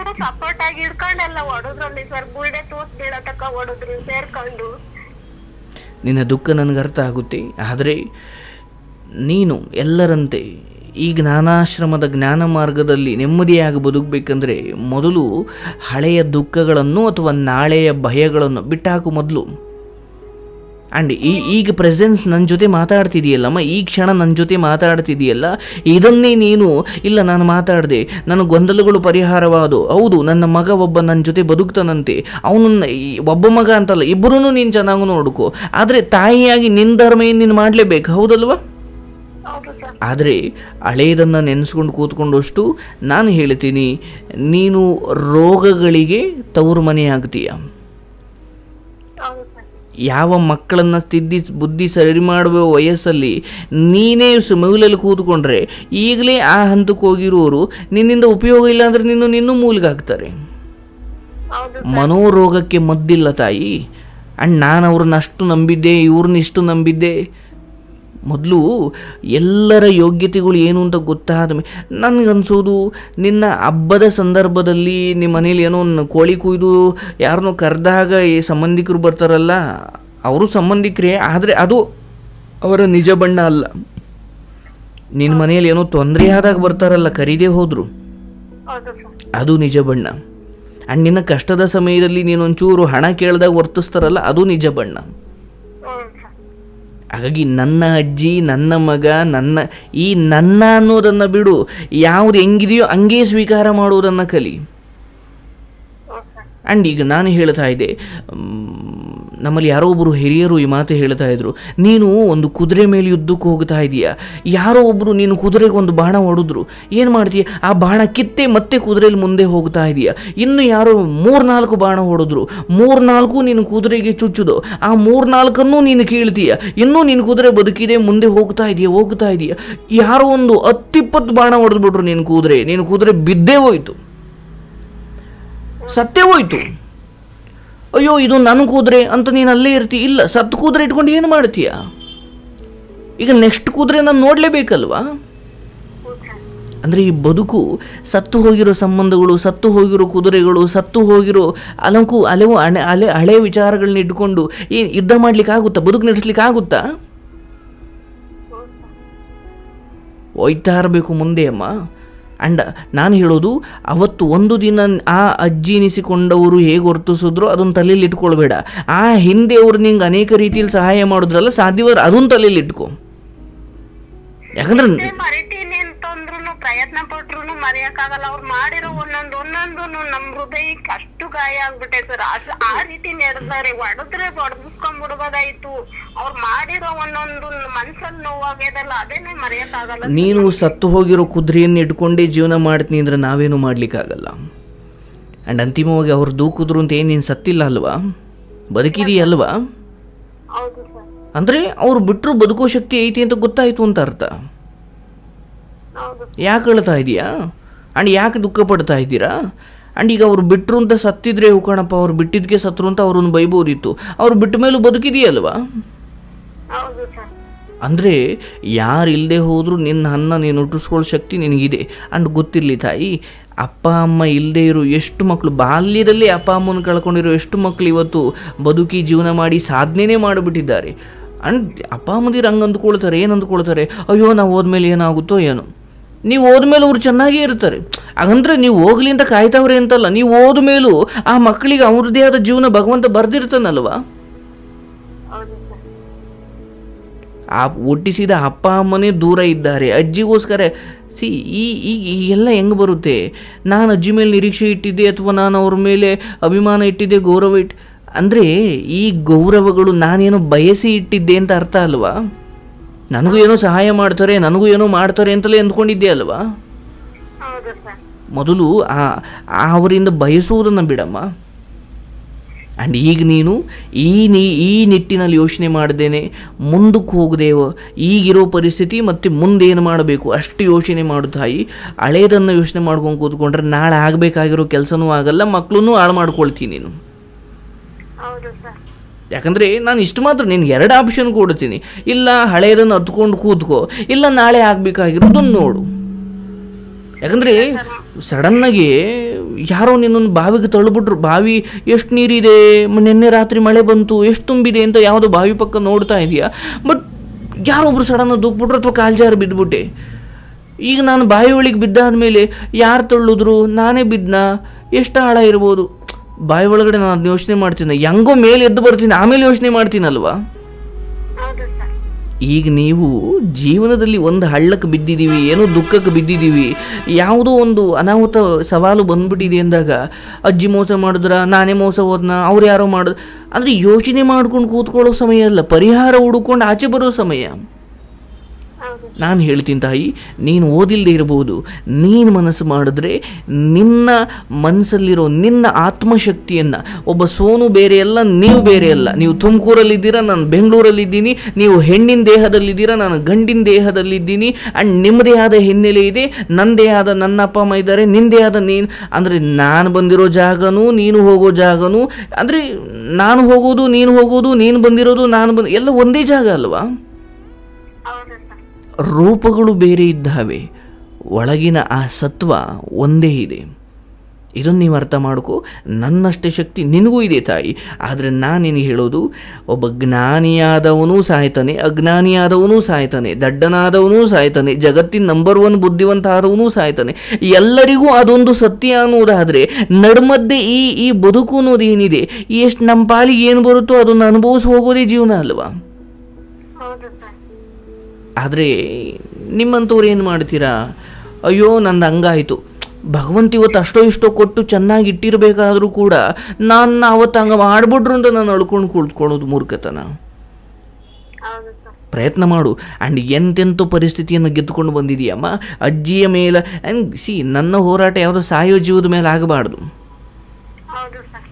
ಇವ್ರು ಸಪೋರ್ಟ್ ಆಗಿ ಹಿಡ್ಕೊಂಡೆಲ್ಲ ಹೊಡೆದ್ರಲ್ಲಿ ಸರ್ ಬುಲ್ಡೆ ತೂತ್ ಬೀಳತಕ್ಕ ಹೊಡೆದ್ರು ಸೇರ್ಕೊಂಡು ನಿನ್ನ ದುಃಖ ನನಗೆ ಅರ್ಥ ಆಗುತ್ತೆ ಆದರೆ ನೀನು ಎಲ್ಲರಂತೆ ಈ ಜ್ಞಾನಾಶ್ರಮದ ಜ್ಞಾನ ಮಾರ್ಗದಲ್ಲಿ ನೆಮ್ಮದಿಯಾಗಿ ಬದುಕಬೇಕಂದ್ರೆ ಮೊದಲು ಹಳೆಯ ದುಃಖಗಳನ್ನು ಅಥವಾ ನಾಳೆಯ ಭಯಗಳನ್ನು ಬಿಟ್ಟಾಕು ಮೊದಲು ಆ್ಯಂಡ್ ಈ ಈಗ ಪ್ರೆಸೆನ್ಸ್ ನನ್ನ ಜೊತೆ ಮಾತಾಡ್ತಿದೆಯಲ್ಲಮ್ಮ ಈ ಕ್ಷಣ ನನ್ನ ಜೊತೆ ಮಾತಾಡ್ತಿದೆಯಲ್ಲ ಇದನ್ನೇ ನೀನು ಇಲ್ಲ ನಾನು ಮಾತಾಡಿದೆ ನನ್ನ ಗೊಂದಲಗಳು ಪರಿಹಾರವಾದು ಹೌದು ನನ್ನ ಮಗ ಒಬ್ಬ ನನ್ನ ಜೊತೆ ಬದುಕ್ತಾನಂತೆ ಅವನು ಒಬ್ಬ ಮಗ ಅಂತಲ್ಲ ಇಬ್ಬರೂ ನೀನು ಚೆನ್ನಾಗಿ ನೋಡ್ಕೋ ಆದರೆ ತಾಯಿಯಾಗಿ ನಿನ್ನ ಧರ್ಮ ಏನು ನೀನು ಮಾಡಲೇಬೇಕು ಹೌದಲ್ವಾ ಹೌದು ಸರ್ ಆದರೆ ಹಳೆಯದನ್ನು ನೆನೆಸ್ಕೊಂಡು ಕೂತ್ಕೊಂಡಷ್ಟು ನಾನು ಹೇಳ್ತೀನಿ ನೀನು ರೋಗಗಳಿಗೆ ತವರು ಮನೆ ಆಗ್ತೀಯ ಹೌದು ಸರ್ ಯಾವ ಮಕ್ಕಳನ್ನು ತಿದ್ದಿ ಬುದ್ಧಿ ಸರಿ ಮಾಡುವ ವಯಸ್ಸಲ್ಲಿ ನೀನೇ ಸು ಮೂಲೆಯಲ್ಲಿ ಕೂತ್ಕೊಂಡ್ರೆ ಈಗಲೇ ಆ ಹಂತಕ್ಕೆ ಹೋಗಿರೋರು ನಿನ್ನಿಂದ ಉಪಯೋಗ ಇಲ್ಲ ಅಂದರೆ ನಿನ್ನ ನಿನ್ನೂ ಮೂಲಿಗಾಗ್ತಾರೆ ಹೌದು ಮನೋರೋಗಕ್ಕೆ ಮದ್ದಿಲ್ಲ ತಾಯಿ ಆ್ಯಂಡ್ ನಾನು ಅವ್ರನ್ನ ಅಷ್ಟು ನಂಬಿದ್ದೆ ಇವ್ರನ್ನ ಇಷ್ಟು ನಂಬಿದ್ದೆ ಮೊದಲು ಎಲ್ಲರ ಯೋಗ್ಯತೆಗಳು ಏನು ಅಂತ ಗೊತ್ತಾದ ಮೇಲೆ ನನಗನ್ಸೋದು ನಿನ್ನ ಹಬ್ಬದ ಸಂದರ್ಭದಲ್ಲಿ ನಿಮ್ಮ ಮನೇಲಿ ಏನೋ ಒಂದು ಕೋಳಿ ಕುಯ್ದು ಯಾರನ್ನೋ ಕರೆದಾಗ ಈ ಸಂಬಂಧಿಕರು ಬರ್ತಾರಲ್ಲ ಅವರು ಸಂಬಂಧಿಕರೇ ಆದರೆ ಅದು ಅವರ ನಿಜ ಬಣ್ಣ ಅಲ್ಲ ನಿನ್ನ ಮನೆಯಲ್ಲಿ ಏನೋ ತೊಂದರೆ ಆದಾಗ ಬರ್ತಾರಲ್ಲ ಕರೀದೇ ಹೋದರು ಹೌದು ಸರ್ ಅದು ನಿಜ ಬಣ್ಣ ಆ್ಯಂಡ್ ನಿನ್ನ ಕಷ್ಟದ ಸಮಯದಲ್ಲಿ ನೀನೊಂಚೂರು ಹಣ ಕೇಳಿದಾಗ ವರ್ತಿಸ್ತಾರಲ್ಲ ಅದು ನಿಜ ಬಣ್ಣ ಹ್ಞೂ ಸರ್ ಹಾಗಾಗಿ ನನ್ನ ಅಜ್ಜಿ ನನ್ನ ಮಗ ನನ್ನ ಈ ನನ್ನ ಅನ್ನೋದನ್ನು ಬಿಡು ಯಾವುದು ಹೆಂಗಿದೆಯೋ ಹಂಗೇ ಸ್ವೀಕಾರ ಮಾಡುವುದನ್ನು ಕಲಿ ಹ್ಞೂ ಸರ್ ಆ್ಯಂಡ್ ಈಗ ನಾನು ಹೇಳ್ತಾ ಇದ್ದೆ ಮ್, ನಮ್ಮಲ್ಲಿ ಯಾರೋ ಒಬ್ಬರು ಹಿರಿಯರು ಈ ಮಾತು ಹೇಳ್ತಾ ಇದ್ರು ನೀನು ಒಂದು ಕುದುರೆ ಮೇಲೆ ಯುದ್ಧಕ್ಕೆ ಹೋಗ್ತಾ ಇದೀಯ ಯಾರೋ ಒಬ್ಬರು ನೀನು ಕುದುರೆಗೆ ಒಂದು ಬಾಣ ಹೊಡೆದ್ರು ಏನು ಮಾಡ್ತೀಯ ಆ ಬಾಣ ಕಿತ್ತೆ ಮತ್ತೆ ಕುದುರೆಯಲ್ಲಿ ಮುಂದೆ ಹೋಗ್ತಾ ಇದೀಯ ಇನ್ನು ಯಾರೋ ಮೂರ್ನಾಲ್ಕು ಬಾಣ ಹೊಡೆದ್ರು ಮೂರ್ನಾಲ್ಕು ನೀನು ಕುದುರೆಗೆ ಚುಚ್ಚುದು ಆ ಮೂರ್ನಾಲ್ಕನ್ನೂ ನೀನು ಕೇಳ್ತೀಯ ಇನ್ನೂ ನೀನು ಕುದುರೆ ಬದುಕಿದೆ ಮುಂದೆ ಹೋಗ್ತಾ ಇದೀಯ ಹೋಗ್ತಾ ಇದೀಯ ಯಾರೋ ಒಂದು ಹತ್ತಿಪ್ಪತ್ತು ಬಾಣ ಹೊಡೆದ್ಬಿಟ್ರು ನೀನು ಕುದುರೆ ನೀನು ಕುದುರೆ ಬಿದ್ದೇ ಹೋಯ್ತು ಸತ್ತೇ ಹೋಯ್ತು ಅಯ್ಯೋ ಇದು ನನ್ನ ಕೂದ್ರೆ ಅಂತ ನೀನು ಅಲ್ಲೇ ಇರ್ತಿ ಇಲ್ಲ ಸತ್ತು ಕೂದ್ರೆ ಇಟ್ಕೊಂಡು ಏನು ಮಾಡ್ತೀಯ ಈಗ ನೆಕ್ಸ್ಟ್ ಕೂದ್ರೆ ನಾನು ನೋಡಲೇಬೇಕಲ್ವಾ ಹ್ಞೂ ಸರ್ ಅಂದರೆ ಈ ಬದುಕು ಸತ್ತು ಹೋಗಿರೋ ಸಂಬಂಧಗಳು ಸತ್ತು ಹೋಗಿರೋ ಕುದುರೆಗಳು ಸತ್ತು ಹೋಗಿರೋ ಅಲಂಕು ಹಲವು ಹಣೆ ಹಳೆ ಹಳೆ ವಿಚಾರಗಳನ್ನ ಇಟ್ಕೊಂಡು ಏನು ಯುದ್ಧ ಮಾಡ್ಲಿಕ್ಕೆ ಆಗುತ್ತಾ ಬದುಕು ನಡೆಸ್ಲಿಕ್ಕೆ ಆಗುತ್ತಾ ಹ್ಞೂ ಸರ್ ಹೋಯ್ತಾ ಇರಬೇಕು ಮುಂದೆ ಅಮ್ಮ ಆ್ಯಂಡ್ ನಾನು ಹೇಳೋದು ಅವತ್ತು ಒಂದು ದಿನ ಆ ಅಜ್ಜಿ ಎನಿಸಿಕೊಂಡವರು ಹೇಗೆ ವರ್ತಿಸಿದ್ರು ಅದನ್ನು ತಲೆಯಲ್ಲಿ ಇಟ್ಕೊಳ್ಬೇಡ ಆ ಹಿಂದೆ ಅವ್ರು ನಿಂಗೆ ಅನೇಕ ರೀತಿಯಲ್ಲಿ ಸಹಾಯ ಮಾಡಿದ್ರಲ್ಲ ಸಾಧ್ಯವಾದ್ರೆ ಅದನ್ನು ತಲೆಯಲ್ಲಿ ಇಟ್ಕೊ ಯಾಕಂದ್ರೆ ಅದೇ ಮರಿತೀನಿ ಅಂತಂದ್ರು ಪ್ರಯತ್ನ ಪಟ್ರು ಮರೆಯಕ್ಕಾಗಲ್ಲ ಅವ್ರು ಮಾಡಿರೋ ಒಂದೊಂದು ಒಂದೊಂದು ನಮ್ ಹೃದಯಕ್ಕೆ ಅಷ್ಟು ಗಾಯ ಆಗ್ಬಿಟ್ಟೆ ಸರ್ ಆ ರೀತಿ ನಡೆದಾರೆ ಹೊಡೆದ್ರೆ ಹೊಡೆದಿಸ್ಕೊಂಡ್ಬಿಡ್ಬೋದಾಯ್ತು ಅವ್ರು ಮಾಡಿರೋ ಒಂದೊಂದು ಮನ್ಸಲ್ಲಿ ನೋವಾಗ್ಯದಲ್ಲ ಅದೇನೆ ಮರೆಯಕ್ಕಾಗಲ್ಲ ನೀನು ಸತ್ತು ಹೋಗಿರೋ ಕುದುರೆಯನ್ನು ಇಟ್ಕೊಂಡೇ ಜೀವನ ಮಾಡ್ತೀನಿ ಅಂದ್ರೆ ನಾವೇನು ಮಾಡ್ಲಿಕ್ಕಾಗಲ್ಲ ಆ್ಯಂಡ್ ಅಂತಿಮವಾಗಿ ಅವ್ರು ದೂಕಿದ್ರು ಅಂತ ಏನು ನೀನು ಸತ್ತಿಲ್ಲ ಅಲ್ವಾ ಬದುಕಿದೆಯಲ್ವಾ ಹೌದು ಸರ್ ಅಂದರೆ ಅವ್ರು ಬಿಟ್ಟರು ಬದುಕೋ ಶಕ್ತಿ ಐತಿ ಅಂತ ಗೊತ್ತಾಯಿತು ಅಂತ ಅರ್ಥ ಹೌದು ಯಾಕೆ ಅಳ್ತಾ ಇದೆಯಾ ಆ್ಯಂಡ್ ಯಾಕೆ ದುಃಖ ಪಡ್ತಾ ಇದ್ದೀರಾ ಆ್ಯಂಡ್ ಈಗ ಅವ್ರು ಬಿಟ್ಟರು ಅಂತ ಸತ್ತಿದ್ರೆ ಕಣಪ್ಪ ಅವ್ರು ಬಿಟ್ಟಿದ್ದಕ್ಕೆ ಸತ್ರು ಅಂತ ಅವ್ರನ್ನ ಬೈಬೋದಿತ್ತು ಅವ್ರು ಬಿಟ್ಟ ಮೇಲೂ ಬದುಕಿದೆಯಲ್ವಾ ಹೌದು ಸರ್ ಅಂದರೆ ಯಾರು ಇಲ್ಲದೆ ಹೋದರೂ ನಿನ್ನ ಅನ್ನ ನೀನು ಹುಟ್ಟಿಸ್ಕೊಳ್ಳೋ ಶಕ್ತಿ ನಿನಗಿದೆ ಅಂಡ್ ಗೊತ್ತಿರಲಿ ತಾಯಿ ಅಪ್ಪ ಅಮ್ಮ ಇಲ್ಲದೆ ಇರೋ ಎಷ್ಟು ಮಕ್ಕಳು ಬಾಲ್ಯದಲ್ಲಿ ಅಪ್ಪ ಅಮ್ಮನ ಕಳ್ಕೊಂಡಿರೋ ಎಷ್ಟು ಮಕ್ಕಳು ಇವತ್ತು ಬದುಕಿ ಜೀವನ ಮಾಡಿ ಸಾಧನೆನೇ ಮಾಡಿಬಿಟ್ಟಿದ್ದಾರೆ ಅಂಡ್ ಅಪ್ಪ ಅಮ್ಮದಿರು ಹಂಗೆ ಅಂದ್ಕೊಳ್ತಾರೆ ಏನು ಅಂದ್ಕೊಳ್ತಾರೆ ಅಯ್ಯೋ ನಾವು ಹೋದ್ಮೇಲೆ ಏನಾಗುತ್ತೋ ಏನೋ ನೀವು ಹೋದ್ಮೇಲೆ ಅವ್ರು ಚೆನ್ನಾಗೇ ಇರ್ತಾರೆ ಹಾಗಂದ್ರೆ ನೀವು ಹೋಗ್ಲಿ ಅಂತ ಕಾಯ್ತವ್ರೆ ಅಂತಲ್ಲ ನೀವು ಹೋದ ಮೇಲೂ ಆ ಮಕ್ಕಳಿಗೆ ಅವ್ರದ್ದೇ ಆದ ಜೀವನ ಭಗವಂತ ಬರ್ದಿರ್ತಾನಲ್ವಾ ಹೌದು ಸರ್ ಆ ಹುಟ್ಟಿಸಿದ ಅಪ್ಪ ಅಮ್ಮನೇ ದೂರ ಇದ್ದಾರೆ ಅಜ್ಜಿಗೋಸ್ಕರ ಸಿ ಈ ಈ ಈ ಎಲ್ಲ ಹೆಂಗೆ ಬರುತ್ತೆ ನಾನು ಅಜ್ಜಿ ಮೇಲೆ ನಿರೀಕ್ಷೆ ಇಟ್ಟಿದ್ದೆ ಅಥವಾ ನಾನು ಅವ್ರ ಮೇಲೆ ಅಭಿಮಾನ ಇಟ್ಟಿದ್ದೆ ಗೌರವ ಇಟ್ಟು ಅಂದರೆ ಈ ಗೌರವಗಳು ನಾನೇನೋ ಬಯಸಿ ಇಟ್ಟಿದ್ದೆ ಅಂತ ಅರ್ಥ ಅಲ್ವಾ ನನಗೂ ಏನೋ ಸಹಾಯ ಮಾಡ್ತಾರೆ ನನಗೂ ಏನೋ ಮಾಡ್ತಾರೆ ಅಂತಲೇ ಅಂದ್ಕೊಂಡಿದ್ದೆ ಅಲ್ವಾ ಹೌದು ಸರ್ ಮೊದಲು ಆ ಆ ಅವರಿಂದ ಬಯಸುವುದನ್ನು ಬಿಡಮ್ಮ ಆ್ಯಂಡ್ ಈಗ ನೀನು ಈ ನೀ ಈ ನಿಟ್ಟಿನಲ್ಲಿ ಯೋಚನೆ ಮಾಡ್ದೇನೆ ಮುಂದಕ್ಕೆ ಹೋಗದೇವ ಈಗಿರೋ ಪರಿಸ್ಥಿತಿ ಮತ್ತು ಮುಂದೆ ಏನು ಮಾಡಬೇಕು ಅಷ್ಟು ಯೋಚನೆ ಮಾಡು ತಾಯಿ ಹಳೇದನ್ನು ಯೋಚನೆ ಮಾಡ್ಕೊಂಡು ಕೂತ್ಕೊಂಡ್ರೆ ನಾಳೆ ಆಗಬೇಕಾಗಿರೋ ಕೆಲಸನೂ ಆಗಲ್ಲ ಮಕ್ಕಳನ್ನೂ ಹಾಳು ಮಾಡ್ಕೊಳ್ತೀನಿ ನೀನು ಹೌದು ಸರ್ ಯಾಕಂದರೆ ನಾನು ಇಷ್ಟು ಮಾತ್ರ ನಿನ್ಗೆ ಎರಡು ಆಪ್ಷನ್ ಕೊಡ್ತೀನಿ ಇಲ್ಲ ಹಳೇದನ್ನು ಹತ್ಕೊಂಡು ಕೂತ್ಕೋ ಇಲ್ಲ ನಾಳೆ ಆಗಬೇಕಾಗಿರೋದನ್ನು ನೋಡು ಯಾಕಂದರೆ ಸಡನ್ನಾಗಿ ಯಾರೋ ನಿನ್ನನ್ನು ಬಾವಿಗೆ ತಳ್ಳಿಬಿಟ್ರು ಬಾವಿ ಎಷ್ಟು ನೀರಿದೆ ಮ- ನಿನ್ನೆ ರಾತ್ರಿ ಮಳೆ ಬಂತು ಎಷ್ಟು ತುಂಬಿದೆ ಅಂತ ಯಾವುದೋ ಬಾವಿ ಪಕ್ಕ ನೋಡ್ತಾ ಇದೆಯಾ ಬಟ್ ಯಾರೊಬ್ರು ಸಡನ್ನಾಗಿ ದೂಕ್ಬಿಟ್ರು ಅಥವಾ ಕಾಲ್ಜಾರು ಬಿದ್ದುಬಿಟ್ಟೆ ಈಗ ನಾನು ಬಾವಿ ಒಳಗೆ ಬಿದ್ದಾದ ಮೇಲೆ ಯಾರು ತಳ್ಳಿದ್ರು ನಾನೇ ಬಿದ್ದನಾ ಎಷ್ಟು ಆಳ ಇರ್ಬೋದು ಬಾವಿ ಒಳಗಡೆ ನಾನು ಅದನ್ನ ಯೋಚನೆ ಮಾಡ್ತೀನಿ ಹೆಂಗೋ ಮೇಲೆ ಎದ್ದು ಬರ್ತೀನಿ ಆಮೇಲೆ ಯೋಚನೆ ಮಾಡ್ತೀನಲ್ವಾ ಹೌದು ಸರ್ ಈಗ ನೀವು ಜೀವನದಲ್ಲಿ ಒಂದು ಹಳ್ಳಕ್ಕೆ ಬಿದ್ದಿದ್ದೀವಿ ಏನೋ ದುಃಖಕ್ಕೆ ಬಿದ್ದಿದ್ದೀವಿ ಯಾವುದೋ ಒಂದು ಅನಾಹುತ ಸವಾಲು ಬಂದ್ಬಿಟ್ಟಿದೆ ಅಂದಾಗ ಅಜ್ಜಿ ಮೋಸ ಮಾಡಿದ್ರ ನಾನೇ ಮೋಸ ಹೋದ್ನ ಅವ್ರು ಯಾರೋ ಮಾಡಿದ್ರು ಅಂದರೆ ಯೋಚನೆ ಮಾಡ್ಕೊಂಡು ಕೂತ್ಕೊಳ್ಳೋ ಸಮಯ ಅಲ್ಲ ಪರಿಹಾರ ಹುಡುಕೊಂಡು ಆಚೆ ಬರೋ ಸಮಯ ಹೌದು ನಾನು ಹೇಳ್ತೀನಿ ತಾಯಿ ನೀನು ಓದಿಲ್ಲದೆ ಇರಬಹುದು ನೀನು ಮನಸ್ಸು ಮಾಡಿದ್ರೆ ನಿನ್ನ ಮನಸ್ಸಲ್ಲಿರೋ ನಿನ್ನ ಆತ್ಮಶಕ್ತಿಯನ್ನು ಒಬ್ಬ ಸೋನು ಬೇರೆ ಅಲ್ಲ ನೀವು ಬೇರೆ ಅಲ್ಲ ನೀವು ತುಮಕೂರಲ್ಲಿದ್ದೀರಾ ನಾನು ಬೆಂಗಳೂರಲ್ಲಿದ್ದೀನಿ ನೀವು ಹೆಣ್ಣಿನ ದೇಹದಲ್ಲಿದ್ದೀರಾ ನಾನು ಗಂಡಿನ ದೇಹದಲ್ಲಿದ್ದೀನಿ ಆ್ಯಂಡ್ ನಿಮ್ಮದೇ ಆದ ಹಿನ್ನೆಲೆ ಇದೆ ನನ್ನದೇ ಆದ ನನ್ನ ಅಪ್ಪ ಅಮ್ಮ ಇದ್ದಾರೆ ನಿಂದೇ ಆದ ನೀನು ಅಂದರೆ ನಾನು ಬಂದಿರೋ ಜಾಗನೂ ನೀನು ಹೋಗೋ ಜಾಗನೂ ಅಂದರೆ ನಾನು ಹೋಗೋದು ನೀನು ಹೋಗೋದು ನೀನು ಬಂದಿರೋದು ನಾನು ಬಂದು ಎಲ್ಲ ಒಂದೇ ಜಾಗ ಅಲ್ವಾ ಹೌದು ಸರ್ ರೂಪಗಳು ಬೇರೆ ಇದ್ದಾವೆ ಒಳಗಿನ ಆ ಸತ್ವ ಒಂದೇ ಇದೆ ಇದನ್ನು ನೀವು ಅರ್ಥ ಮಾಡ್ಕೊ ನನ್ನಷ್ಟೇ ಶಕ್ತಿ ನಿನಗೂ ಇದೆ ತಾಯಿ ಆದರೆ ನಾನು ನಿನಗೆ ಹೇಳೋದು ಒಬ್ಬ ಜ್ಞಾನಿಯಾದವನೂ ಸಾಯ್ತಾನೆ ಅಜ್ಞಾನಿಯಾದವನೂ ಸಾಯ್ತಾನೆ ದಡ್ಡನಾದವನೂ ಸಾಯ್ತಾನೆ ಜಗತ್ತಿನ ನಂಬರ್ ಒನ್ ಬುದ್ಧಿವಂತ ಆದವನೂ ಸಾಯ್ತಾನೆ ಎಲ್ಲರಿಗೂ ಅದೊಂದು ಸತ್ಯ ಅನ್ನೋದಾದರೆ ನಡ್ಮಧ್ಯೆ ಈ ಈ ಬದುಕು ಅನ್ನೋದು ಏನಿದೆ ಎಷ್ಟು ನಮ್ಮ ಪಾಲಿಗೆ ಏನು ಬರುತ್ತೋ ಅದನ್ನು ಅನುಭವಿಸಿ ಹೋಗೋದೇ ಜೀವನ ಅಲ್ವಾ ಹೌದು ಸರ್ ಆದರೆ ನಿಮ್ಮಂಥವ್ರು ಏನು ಮಾಡ್ತೀರಾ ಅಯ್ಯೋ ನಂದು ಹಂಗಾಯಿತು ಭಗವಂತ ಇವತ್ತು ಅಷ್ಟೋ ಇಷ್ಟೋ ಕೊಟ್ಟು ಚೆನ್ನಾಗಿ ಇಟ್ಟಿರಬೇಕಾದ್ರೂ ಕೂಡ ನಾನು ಅವತ್ತು ಹಂಗೆ ಮಾಡ್ಬಿಟ್ರು ಅಂತ ನಾನು ಅಳ್ಕೊಂಡು ಕುಳಿತುಕೊಳ್ಳೋದು ಮೂರ್ಖತನ ಹೌದು ಸರ್ ಪ್ರಯತ್ನ ಮಾಡು ಆ್ಯಂಡ್ ಎಂತೆಂಥ ಪರಿಸ್ಥಿತಿಯನ್ನು ಗೆದ್ದುಕೊಂಡು ಬಂದಿದೆಯಮ್ಮ ಅಜ್ಜಿಯ ಮೇಲೆ ಆ್ಯಂಡ್ ಸಿ ನನ್ನ ಹೋರಾಟ ಯಾವುದೋ ಸಾಯೋ ಜೀವದ ಮೇಲೆ ಆಗಬಾರ್ದು ಹೌದು ಸರ್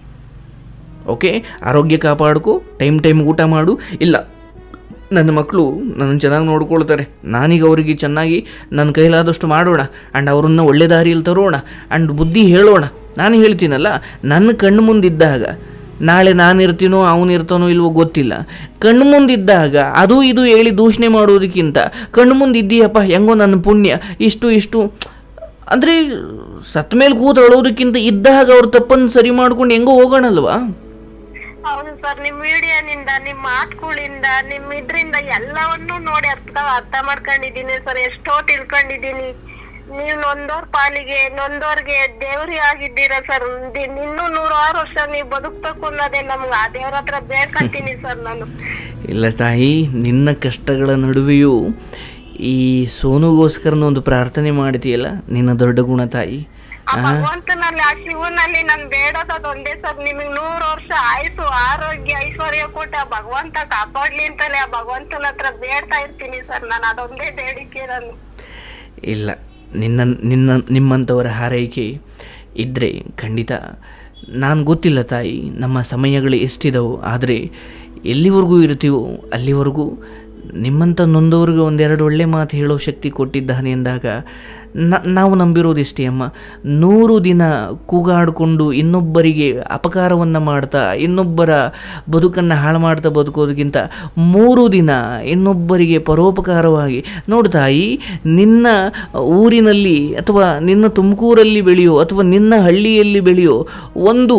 ಓಕೆ ಆರೋಗ್ಯ ಕಾಪಾಡ್ಕೊ ಟೈಮ್ ಟೈಮ್ ಊಟ ಮಾಡು ಇಲ್ಲ ನನ್ನ ಮಕ್ಕಳು ನನ್ನ ಚೆನ್ನಾಗಿ ನೋಡ್ಕೊಳ್ತಾರೆ ನಾನೀಗ ಅವರಿಗೆ ಚೆನ್ನಾಗಿ ನನ್ನ ಕೈಲಾದಷ್ಟು ಮಾಡೋಣ ಆ್ಯಂಡ್ ಅವ್ರನ್ನ ಒಳ್ಳೆ ದಾರಿಯಲ್ಲಿ ತರೋಣ ಆ್ಯಂಡ್ ಬುದ್ಧಿ ಹೇಳೋಣ ನಾನು ಹೇಳ್ತೀನಲ್ಲ ನನ್ನ ಕಣ್ಣು ಮುಂದಿದ್ದಾಗ ನಾಳೆ ನಾನು ಇರ್ತೀನೋ ಅವನು ಇರ್ತಾನೋ ಇಲ್ವೋ ಗೊತ್ತಿಲ್ಲ ಕಣ್ಣು ಮುಂದಿದ್ದಾಗ ಅದು ಇದು ಹೇಳಿ ದೂಷಣೆ ಮಾಡೋದಕ್ಕಿಂತ ಕಣ್ಣು ಮುಂದೆ ಇದ್ದೀಯಪ್ಪ ಹೆಂಗೋ ನನ್ನ ಪುಣ್ಯ ಇಷ್ಟು ಇಷ್ಟು ಅಂದರೆ ಸತ್ತ ಮೇಲೆ ಕೂತು ಅಳೋದಕ್ಕಿಂತ ಇದ್ದಾಗ ಅವ್ರ ತಪ್ಪನ್ನು ಸರಿ ಮಾಡ್ಕೊಂಡು ಹೆಂಗೋ ಹೋಗೋಣಲ್ವಾ ಹೌದು ಸರ್ ನಿಮ್ ವಿಡಿಯೋನಿಂದ ನಿಮ್ ಮಾತುಗಳಿಂದ ನಿಮ್ ಇದ್ರಿಂದ ಎಲ್ಲವನ್ನೂ ನೋಡಿ ಅರ್ಥ ಅರ್ಥ ಮಾಡ್ಕೊಂಡಿದೀನಿ ಸರ್ ಎಷ್ಟೋ ತಿಳ್ಕೊಂಡಿದೀನಿ ನೀವ್ ನೊಂದೋರ್ ಪಾಲಿಗೆ ನೊಂದೋರ್ಗೆ ದೇವ್ರಿ ಆಗಿದ್ದೀರಾ ಸರ್ ಇನ್ನೂ ನೂರಾರು ವರ್ಷ ನೀವ್ ಬದುಕ್ಬೇಕು ಅನ್ನೋದೇ ನಮ್ಗೆ ಆ ದೇವ್ರ ಹತ್ರ ಬೇಡ್ಕಂತೀನಿ ಸರ್ ನಾನು ಇಲ್ಲ ತಾಯಿ ನಿನ್ನ ಕಷ್ಟಗಳ ನಡುವೆಯೂ ಈ ಸೋನುಗೋಸ್ಕರನ ಒಂದು ಪ್ರಾರ್ಥನೆ ಮಾಡ್ತೀಯಲ್ಲ ನಿನ್ನ ದೊಡ್ಡ ಗುಣ ತಾಯಿ ಆ ಭಗವಂತನಲ್ಲಿ ಆ ಶಿವನಲ್ಲಿ ನನ್ ಬೇಡೋದ್ ಒಂದೇ ಸರ್ ನಿಮಗ್ ನೂರ್ ವರ್ಷ ಆಯ್ತು ಆರೋಗ್ಯ ಐಶ್ವರ್ಯ ಕೊಟ್ಟ ಆ ಭಗವಂತ ಕಾಪಾಡ್ಲಿ ಅಂತಲೇ ಆ ಭಗವಂತನ ಹತ್ರ ಬೇಡ್ತಾ ಇರ್ತೀನಿ ಸರ್ ನಾನು ಅದೊಂದೇ ಬೇಡಿಕೆ ನಾನು ಇಲ್ಲ ನಿನ್ನ ನಿನ್ನ ನಿಮ್ಮಂಥವರ ಹಾರೈಕೆ ಇದ್ದರೆ ಖಂಡಿತ ನಾನು ಗೊತ್ತಿಲ್ಲ ತಾಯಿ ನಮ್ಮ ಸಮಯಗಳು ಎಷ್ಟಿದವು ಆದರೆ ಎಲ್ಲಿವರೆಗೂ ಇರ್ತೀವೋ ಅಲ್ಲಿವರೆಗೂ ನಿಮ್ಮಂಥ ನೊಂದವ್ರಿಗೆ ಒಂದೆರಡು ಒಳ್ಳೆ ಮಾತು ಹೇಳೋ ಶಕ್ತಿ ಕೊಟ್ಟಿದ್ದಾನೆ ಎಂದಾಗ ನ ನಾವು ನಂಬಿರೋದಿಷ್ಟೇ ಅಮ್ಮ ನೂರು ದಿನ ಕೂಗಾಡಿಕೊಂಡು ಇನ್ನೊಬ್ಬರಿಗೆ ಅಪಕಾರವನ್ನು ಮಾಡ್ತಾ ಇನ್ನೊಬ್ಬರ ಬದುಕನ್ನು ಹಾಳು ಮಾಡ್ತಾ ಬದುಕೋದಕ್ಕಿಂತ ಮೂರು ದಿನ ಇನ್ನೊಬ್ಬರಿಗೆ ಪರೋಪಕಾರವಾಗಿ ನೋಡು ತಾಯಿ ನಿನ್ನ ಊರಿನಲ್ಲಿ ಅಥವಾ ನಿನ್ನ ತುಮಕೂರಲ್ಲಿ ಬೆಳೆಯೋ ಅಥವಾ ನಿನ್ನ ಹಳ್ಳಿಯಲ್ಲಿ ಬೆಳೆಯೋ ಒಂದು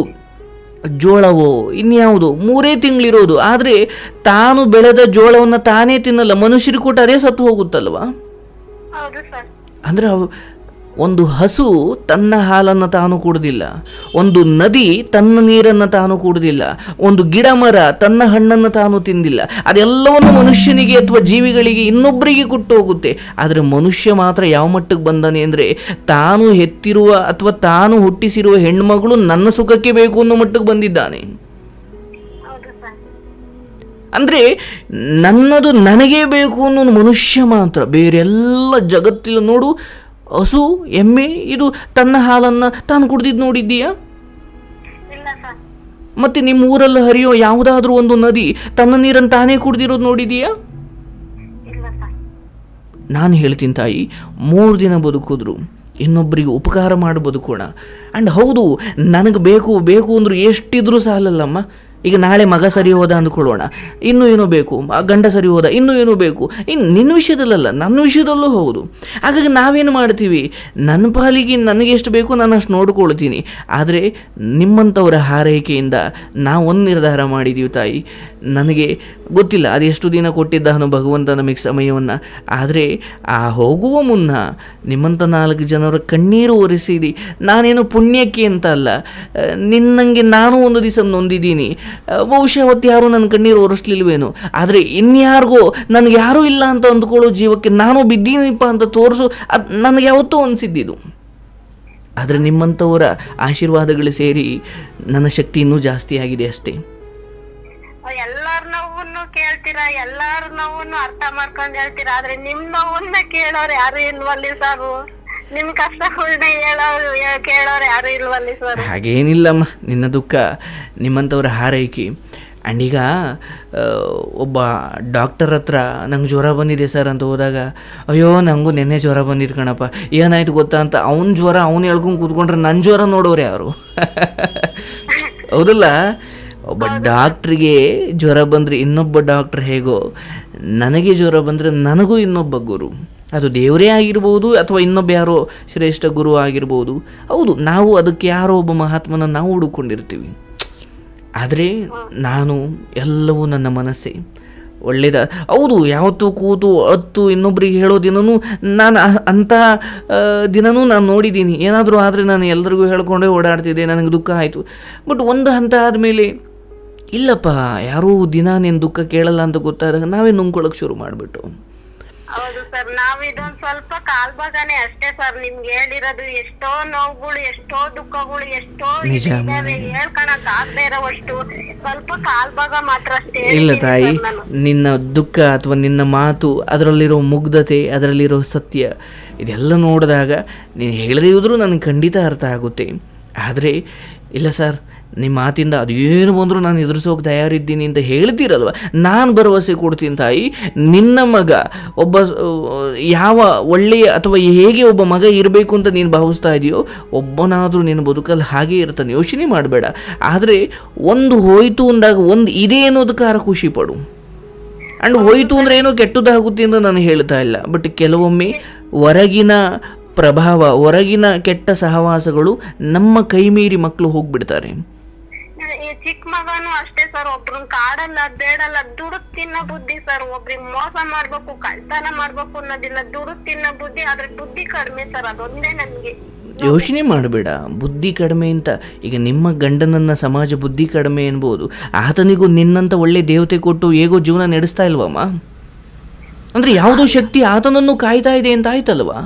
ಜೋಳವೋ ಇನ್ಯಾವುದೋ ಮೂರೇ ತಿಂಗಳಿರೋದು ಆದರೆ ತಾನು ಬೆಳೆದ ಜೋಳವನ್ನು ತಾನೇ ತಿನ್ನಲ್ಲ ಮನುಷ್ಯರು ಕೊಟ್ಟು ಅದೇ ಸತ್ತು ಹೋಗುತ್ತಲ್ವಾ ಹೌದು ಸರ್ ಅಂದರೆ ಅವು ಒಂದು ಹಸು ತನ್ನ ಹಾಲನ್ನು ತಾನು ಕುಡ್ದಿಲ್ಲ ಒಂದು ನದಿ ತನ್ನ ನೀರನ್ನು ತಾನು ಕುಡ್ದಿಲ್ಲ ಒಂದು ಗಿಡ ಮರ ತನ್ನ ಹಣ್ಣನ್ನು ತಾನು ತಿಂದಿಲ್ಲ ಅದೆಲ್ಲವನ್ನು ಮನುಷ್ಯನಿಗೆ ಅಥವಾ ಜೀವಿಗಳಿಗೆ ಇನ್ನೊಬ್ಬರಿಗೆ ಕೊಟ್ಟು ಹೋಗುತ್ತೆ ಆದರೆ ಮನುಷ್ಯ ಮಾತ್ರ ಯಾವ ಮಟ್ಟಕ್ಕೆ ಬಂದಾನೆ ಅಂದರೆ ತಾನು ಹೆತ್ತಿರುವ ಅಥವಾ ತಾನು ಹುಟ್ಟಿಸಿರುವ ಹೆಣ್ಮಗಳು ನನ್ನ ಸುಖಕ್ಕೆ ಬೇಕು ಅನ್ನೋ ಮಟ್ಟಕ್ಕೆ ಬಂದಿದ್ದಾನೆ ಹೌದು ಸರ್ ಅಂದರೆ ನನ್ನದು ನನಗೇ ಬೇಕು ಅನ್ನೋ ಮನುಷ್ಯ ಮಾತ್ರ ಬೇರೆಲ್ಲ ಜಗತ್ತಿಲ್ಲ ನೋಡು ಹಸು ಎಮ್ಮೆ ಇದು ತನ್ನ ಹಾಲನ್ನು ತಾನು ಕುಡ್ದಿದ್ದು ನೋಡಿದ್ದೀಯಾ ಇಲ್ಲ ಸರ್ ಮತ್ತು ನಿಮ್ಮ ಊರಲ್ಲಿ ಹರಿಯೋ ಯಾವುದಾದ್ರೂ ಒಂದು ನದಿ ತನ್ನ ನೀರನ್ನು ತಾನೇ ಕುಡ್ದಿರೋದು ನೋಡಿದೀಯಾ ಇಲ್ಲ ಸರ್ ನಾನು ಹೇಳ್ತೀನಿ ತಾಯಿ ಮೂರು ದಿನ ಬದುಕಿದ್ರು ಇನ್ನೊಬ್ಬರಿಗೆ ಉಪಕಾರ ಮಾಡಿ ಬದುಕೋಣ ಆ್ಯಂಡ್ ಹೌದು ನನಗೆ ಬೇಕು ಬೇಕು ಅಂದರೂ ಎಷ್ಟಿದ್ರೂ ಸಾಲಲ್ಲಮ್ಮ ಈಗ ನಾಳೆ ಮಗ ಸರಿ ಹೋದ ಅಂದ್ಕೊಳ್ಳೋಣ ಇನ್ನೂ ಏನೋ ಬೇಕು ಆ ಗಂಡ ಸರಿ ಹೋದ ಇನ್ನೂ ಏನೋ ಬೇಕು ಇನ್ನು ನಿನ್ನ ವಿಷಯದಲ್ಲಲ್ಲ ನನ್ನ ವಿಷಯದಲ್ಲೂ ಹೌದು ಹಾಗಾಗಿ ನಾವೇನು ಮಾಡ್ತೀವಿ ನನ್ನ ಪಾಲಿಗೆ ನನಗೆ ಎಷ್ಟು ಬೇಕು ನಾನು ಅಷ್ಟು ನೋಡ್ಕೊಳ್ತೀನಿ ಆದರೆ ನಿಮ್ಮಂಥವರ ಹಾರೈಕೆಯಿಂದ ನಾವು ಒಂದು ನಿರ್ಧಾರ ಮಾಡಿದ್ದೀವಿ ತಾಯಿ ನನಗೆ ಗೊತ್ತಿಲ್ಲ ಅದೆಷ್ಟು ದಿನ ಕೊಟ್ಟಿದ್ದಾನೋ ಭಗವಂತ ನಮಗೆ ಸಮಯವನ್ನು ಆದರೆ ಆ ಹೋಗುವ ಮುನ್ನ ನಿಮ್ಮಂಥ ನಾಲ್ಕು ಜನರ ಕಣ್ಣೀರು ಒರೆಸಿದಿ ನಾನೇನು ಪುಣ್ಯಕ್ಕೆ ಅಂತ ಅಲ್ಲ ಆ, ನಿನ್ನಂಗೆ ನಾನು ಒಂದು ದಿವಸ ನೊಂದಿದ್ದೀನಿ ಆ, ಬಹುಶಃ ಅವತ್ತು ಯಾರೂ ನನ್ನ ಕಣ್ಣೀರು ಒರೆಸ್ಲಿಲ್ವೇನೋ ಆದರೆ ಇನ್ಯಾರಿಗೋ ನನಗೆ ಯಾರೂ ಇಲ್ಲ ಅಂತ ಅಂದ್ಕೊಳ್ಳೋ ಜೀವಕ್ಕೆ ನಾನು ಬಿದ್ದೀನಿಪ್ಪ ಅಂತ ತೋರಿಸು ಅದು ನನಗೆ ಯಾವತ್ತೂ ಅನಿಸಿದ್ದಿದ್ದು ಆದರೆ ನಿಮ್ಮಂಥವರ ಆಶೀರ್ವಾದಗಳು ಸೇರಿ ನನ್ನ ಶಕ್ತಿ ಇನ್ನೂ ಜಾಸ್ತಿ ಆಗಿದೆ ಅಷ್ಟೇ ಎಲ್ಲಾರ ನೋವನ್ನು ಕೇಳ್ತೀರಾ ಎಲ್ಲಾರ ನೋವನ್ನು ಅರ್ಥ ಮಾಡ್ಕೊಂಡ್ ಹೇಳ್ತೀರಾ ಆದ್ರೆ ನಿಮ್ ನೋವನ್ನ ಕೇಳೋರು ಯಾರು ಇಲ್ವಲ್ಲಿ ಸರ್ ನಿಮ್ ಕಷ್ಟಗಳನ್ನ ಹೇಳೋರು ಕೇಳೋರು ಯಾರು ಇಲ್ವಲ್ಲಿ ಸರ್ ಹಾಗೇನಿಲ್ಲಮ್ಮ ನಿನ್ನ ದುಃಖ ನಿಮ್ಮಂಥವ್ರ ಹಾರೈಕೆ ಆ್ಯಂಡ್ ಈಗ ಆ, ಒಬ್ಬ ಡಾಕ್ಟರ್ ಹತ್ರ ನಂಗೆ ಜ್ವರ ಬಂದಿದೆ ಸರ್ ಅಂತ ಹೋದಾಗ ಅಯ್ಯೋ ನನಗೂ ನೆನ್ನೆ ಜ್ವರ ಬಂದಿದ್ದು ಕಣಪ್ಪ ಏನಾಯ್ತು ಗೊತ್ತಾ ಅಂತ ಅವ್ನ ಜ್ವರ ಅವ್ನು ಹೇಳ್ಕೊಂಡು ಕೂತ್ಕೊಂಡ್ರೆ ನನ್ನ ಜ್ವರ ನೋಡೋರು ಯಾರು ಹೌದಲ್ಲ ಒಬ್ಬ ಡಾಕ್ಟ್ರಿಗೆ ಜ್ವರ ಬಂದರೆ ಇನ್ನೊಬ್ಬ ಡಾಕ್ಟ್ರ್ ಹೇಗೋ ನನಗೆ ಜ್ವರ ಬಂದರೆ ನನಗೂ ಇನ್ನೊಬ್ಬ ಗುರು ಅದು ದೇವರೇ ಆಗಿರ್ಬೋದು ಅಥವಾ ಇನ್ನೊಬ್ಬ ಯಾರೋ ಶ್ರೇಷ್ಠ ಗುರು ಆಗಿರ್ಬೋದು ಹೌದು ನಾವು ಅದಕ್ಕೆ ಯಾರೋ ಒಬ್ಬ ಮಹಾತ್ಮನ ನಾವು ಹುಡುಕೊಂಡಿರ್ತೀವಿ ಆದರೆ ನಾನು ಎಲ್ಲವೂ ನನ್ನ ಮನಸ್ಸೇ ಒಳ್ಳೇದ ಹೌದು ಯಾವತ್ತೂ ಕೂತು ಅತ್ತು ಇನ್ನೊಬ್ರಿಗೆ ಹೇಳೋ ದಿನನೂ ನಾನು ಅ- ಅಂಥ ಆ, ದಿನನೂ ನಾನು ನೋಡಿದ್ದೀನಿ ಏನಾದರೂ ಆದರೆ ನಾನು ಎಲ್ರಿಗೂ ಹೇಳ್ಕೊಂಡೇ ಓಡಾಡ್ತಿದ್ದೆ ನನಗೆ ದುಃಖ ಆಯಿತು ಬಟ್ ಒಂದು ಹಂತ ಆದಮೇಲೆ ಇಲ್ಲಪ್ಪ ಯಾರೂ ದಿನ ನೀನು ದುಃಖ ಕೇಳಲ್ಲ ಅಂತ ಗೊತ್ತಾದಾಗ ನಾವೇ ನುಂಗ್ಕೊಳಕ್ಕೆ ಶುರು ಮಾಡಿಬಿಟ್ಟು ಹೌದು ಸರ್ ನಾವ್ ಇದೊಂದ್ ಸ್ವಲ್ಪ ಕಾಲ್ಭಾಗನೇ ಅಷ್ಟೇ ಸರ್ ನಿಮ್ಗೆ ಹೇಳಿರೋದು ಎಷ್ಟೋ ನೋವುಗಳು ಎಷ್ಟೋ ದುಃಖಗಳು ಎಷ್ಟೋ ನಿಜ ಇದಾವೆ ಹೇಳ್ಕೊಳಕ್ ಆಗದೆ ಇರೋವಷ್ಟು ಸ್ವಲ್ಪ ಕಾಲ್ಭಾಗ ಮಾತ್ರ ಅಷ್ಟೇ ಇಲ್ಲ ಹೇಳ್ತೀನಿ ತಾಯಿ sir ನಾನು. ನಿನ್ನ ದುಃಖ ಅಥವಾ ನಿನ್ನ ಮಾತು ಅದರಲ್ಲಿರೋ ಮುಗ್ಧತೆ ಅದರಲ್ಲಿರೋ ಸತ್ಯ ಇದೆಲ್ಲ ನೋಡಿದಾಗ ನೀನು ಹೇಳದೇ ಇದ್ರೂ ನನಗೆ ಖಂಡಿತ ಅರ್ಥ ಆಗುತ್ತೆ ಆದರೆ ಇಲ್ಲ ಸರ್ ನಿಮ್ಮ ಮಾತಿಂದ ಅದೇನು ಬಂದರೂ ನಾನು ಎದುರಿಸೋಕೆ ತಯಾರಿದ್ದೀನಿ ಅಂತ ಹೇಳ್ತೀರಲ್ವ ನಾನು ಭರವಸೆ ಕೊಡ್ತೀನಿ ತಾಯಿ ನಿನ್ನ ಮಗ ಒಬ್ಬ ಆ, ಯಾವ ಒಳ್ಳೆಯ ಅಥವಾ ಹೇಗೆ ಒಬ್ಬ ಮಗ ಇರಬೇಕು ಅಂತ ನೀನು ಭಾವಿಸ್ತಾ ಇದೆಯೋ ಒಬ್ಬನಾದರೂ ನಿನ್ನ ಬದುಕಲ್ಲಿ ಹಾಗೆ ಇರ್ತಾನೆ ಯೋಚನೆ ಮಾಡಬೇಡ ಆದರೆ ಒಂದು ಹೋಯಿತು ಅಂದಾಗ ಒಂದು ಇದೆ ಅನ್ನೋದಕ್ಕಾರ ಖುಷಿ ಪಡು ಆ್ಯಂಡ್ ಹೋಯಿತು ಅಂದರೆ ಏನೋ ಕೆಟ್ಟದಾಗುತ್ತೆ ಅಂತ ನಾನು ಹೇಳ್ತಾ ಇಲ್ಲ ಬಟ್ ಕೆಲವೊಮ್ಮೆ ಹೊರಗಿನ ಪ್ರಭಾವ ಹೊರಗಿನ ಕೆಟ್ಟ ಸಹವಾಸಗಳು ನಮ್ಮ ಕೈ ಮೀರಿ ಮಕ್ಕಳು ಹೋಗ್ಬಿಡ್ತಾರೆ ಈ ಚಿಕ್ಕ ಮಗನು ಅಷ್ಟೇ ಸರ್ ಒಬ್ರನ್ ಕಾಡಲ್ಲ ಬೇಡಲ್ಲ ದುಡುಕ್ ತಿನ್ನೋ ಬುದ್ಧಿ ಸರ್ ಒಬ್ರಿಗೆ ಮೋಸ ಮಾಡ್ಬೇಕು ಕಳ್ತನ ಮಾಡ್ಬೇಕು ಅನ್ನೋದಿಲ್ಲ ದುಡುಕ್ ತಿನ್ನೋ ಬುದ್ಧಿ ಆದ್ರೆ ಬುದ್ಧಿ ಕಡಿಮೆ ಸರ್ ಅದೊಂದೇ ನನ್ಗೆ ಯೋಚನೆ ಮಾಡಬೇಡ ಬುದ್ಧಿ ಕಡಿಮೆ ಅಂತ ಈಗ ನಿಮ್ಮ ಗಂಡನನ್ನ ಸಮಾಜ ಬುದ್ಧಿ ಕಡಿಮೆ ಅನ್ಬೋದು ಆತನಿಗೂ ನಿನ್ನಂತ ಒಳ್ಳೆ ದೇವತೆ ಕೊಟ್ಟು ಹೇಗೋ ಜೀವನ ನಡೆಸ್ತಾ ಇಲ್ವಮ್ಮ ಅಂದರೆ ಯಾವುದೋ ಶಕ್ತಿ ಆತನನ್ನು ಕಾಯ್ತಾ ಇದೆ ಅಂತ ಆಯ್ತಲ್ವಾ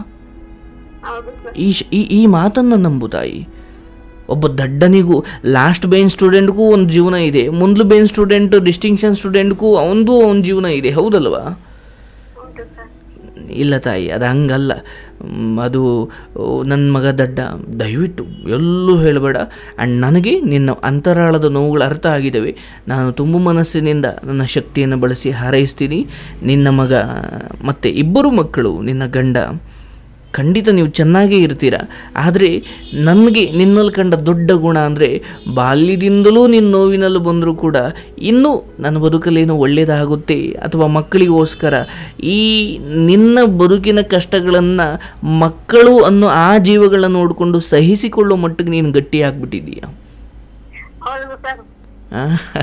ಹೌದು ಸರ್ ಈ ಶ- ಈ ಈ ಮಾತನ್ನು ನಂಬು ತಾಯಿ ಒಬ್ಬ ದಡ್ಡನಿಗೂ ಲಾಸ್ಟ್ ಬೆಂಚ್ ಸ್ಟೂಡೆಂಟ್ಗೂ ಒಂದು ಜೀವನ ಇದೆ ಮುಂದ್ಲು ಬೆಂಚ್ ಸ್ಟೂಡೆಂಟ್ ಡಿಸ್ಟಿಂಕ್ಷನ್ ಸ್ಟೂಡೆಂಟ್ಗೂ ಅವನದು ಒಂದು ಜೀವನ ಇದೆ ಹೌದಲ್ವಾ ಹೌದು ಸರ್ ಇಲ್ಲ ತಾಯಿ ಅದು ಹಂಗಲ್ಲ ಮ್, ಅದು ನನ್ನ ಮಗ ದಡ್ಡ ದಯವಿಟ್ಟು ಎಲ್ಲೂ ಹೇಳಬೇಡ ಆ್ಯಂಡ್ ನನಗೆ ನಿನ್ನ ಅಂತರಾಳದ ನೋವುಗಳು ಅರ್ಥ ಆಗಿದ್ದಾವೆ ನಾನು ತುಂಬ ಮನಸ್ಸಿನಿಂದ ನನ್ನ ಶಕ್ತಿಯನ್ನು ಬಳಸಿ ಹಾರೈಸ್ತೀನಿ ನಿನ್ನ ಮಗ ಮತ್ತು ಇಬ್ಬರು ಮಕ್ಕಳು ನಿನ್ನ ಗಂಡ ಖಂಡಿತ ನೀವು ಚೆನ್ನಾಗೇ ಇರ್ತೀರ ಆದರೆ ನನಗೆ ನಿನ್ನಲ್ಲಿ ಕಂಡ ದೊಡ್ಡ ಗುಣ ಅಂದರೆ ಬಾಲ್ಯದಿಂದಲೂ ನಿನ್ನ ನೋವಿನಲ್ಲಿ ಬಂದರೂ ಕೂಡ ಇನ್ನೂ ನನ್ನ ಬದುಕಲ್ಲೇನೋ ಒಳ್ಳೆಯದಾಗುತ್ತೆ ಅಥವಾ ಮಕ್ಕಳಿಗೋಸ್ಕರ ಈ ನಿನ್ನ ಬದುಕಿನ ಕಷ್ಟಗಳನ್ನು ಮಕ್ಕಳು ಅನ್ನೋ ಆ ಜೀವಗಳನ್ನ ನೋಡಿಕೊಂಡು ಸಹಿಸಿಕೊಳ್ಳೋ ಮಟ್ಟಿಗೆ ನೀನು ಗಟ್ಟಿಯಾಗ್ಬಿಟ್ಟಿದೀಯ ಹೌದು ಸರ್ ಆ?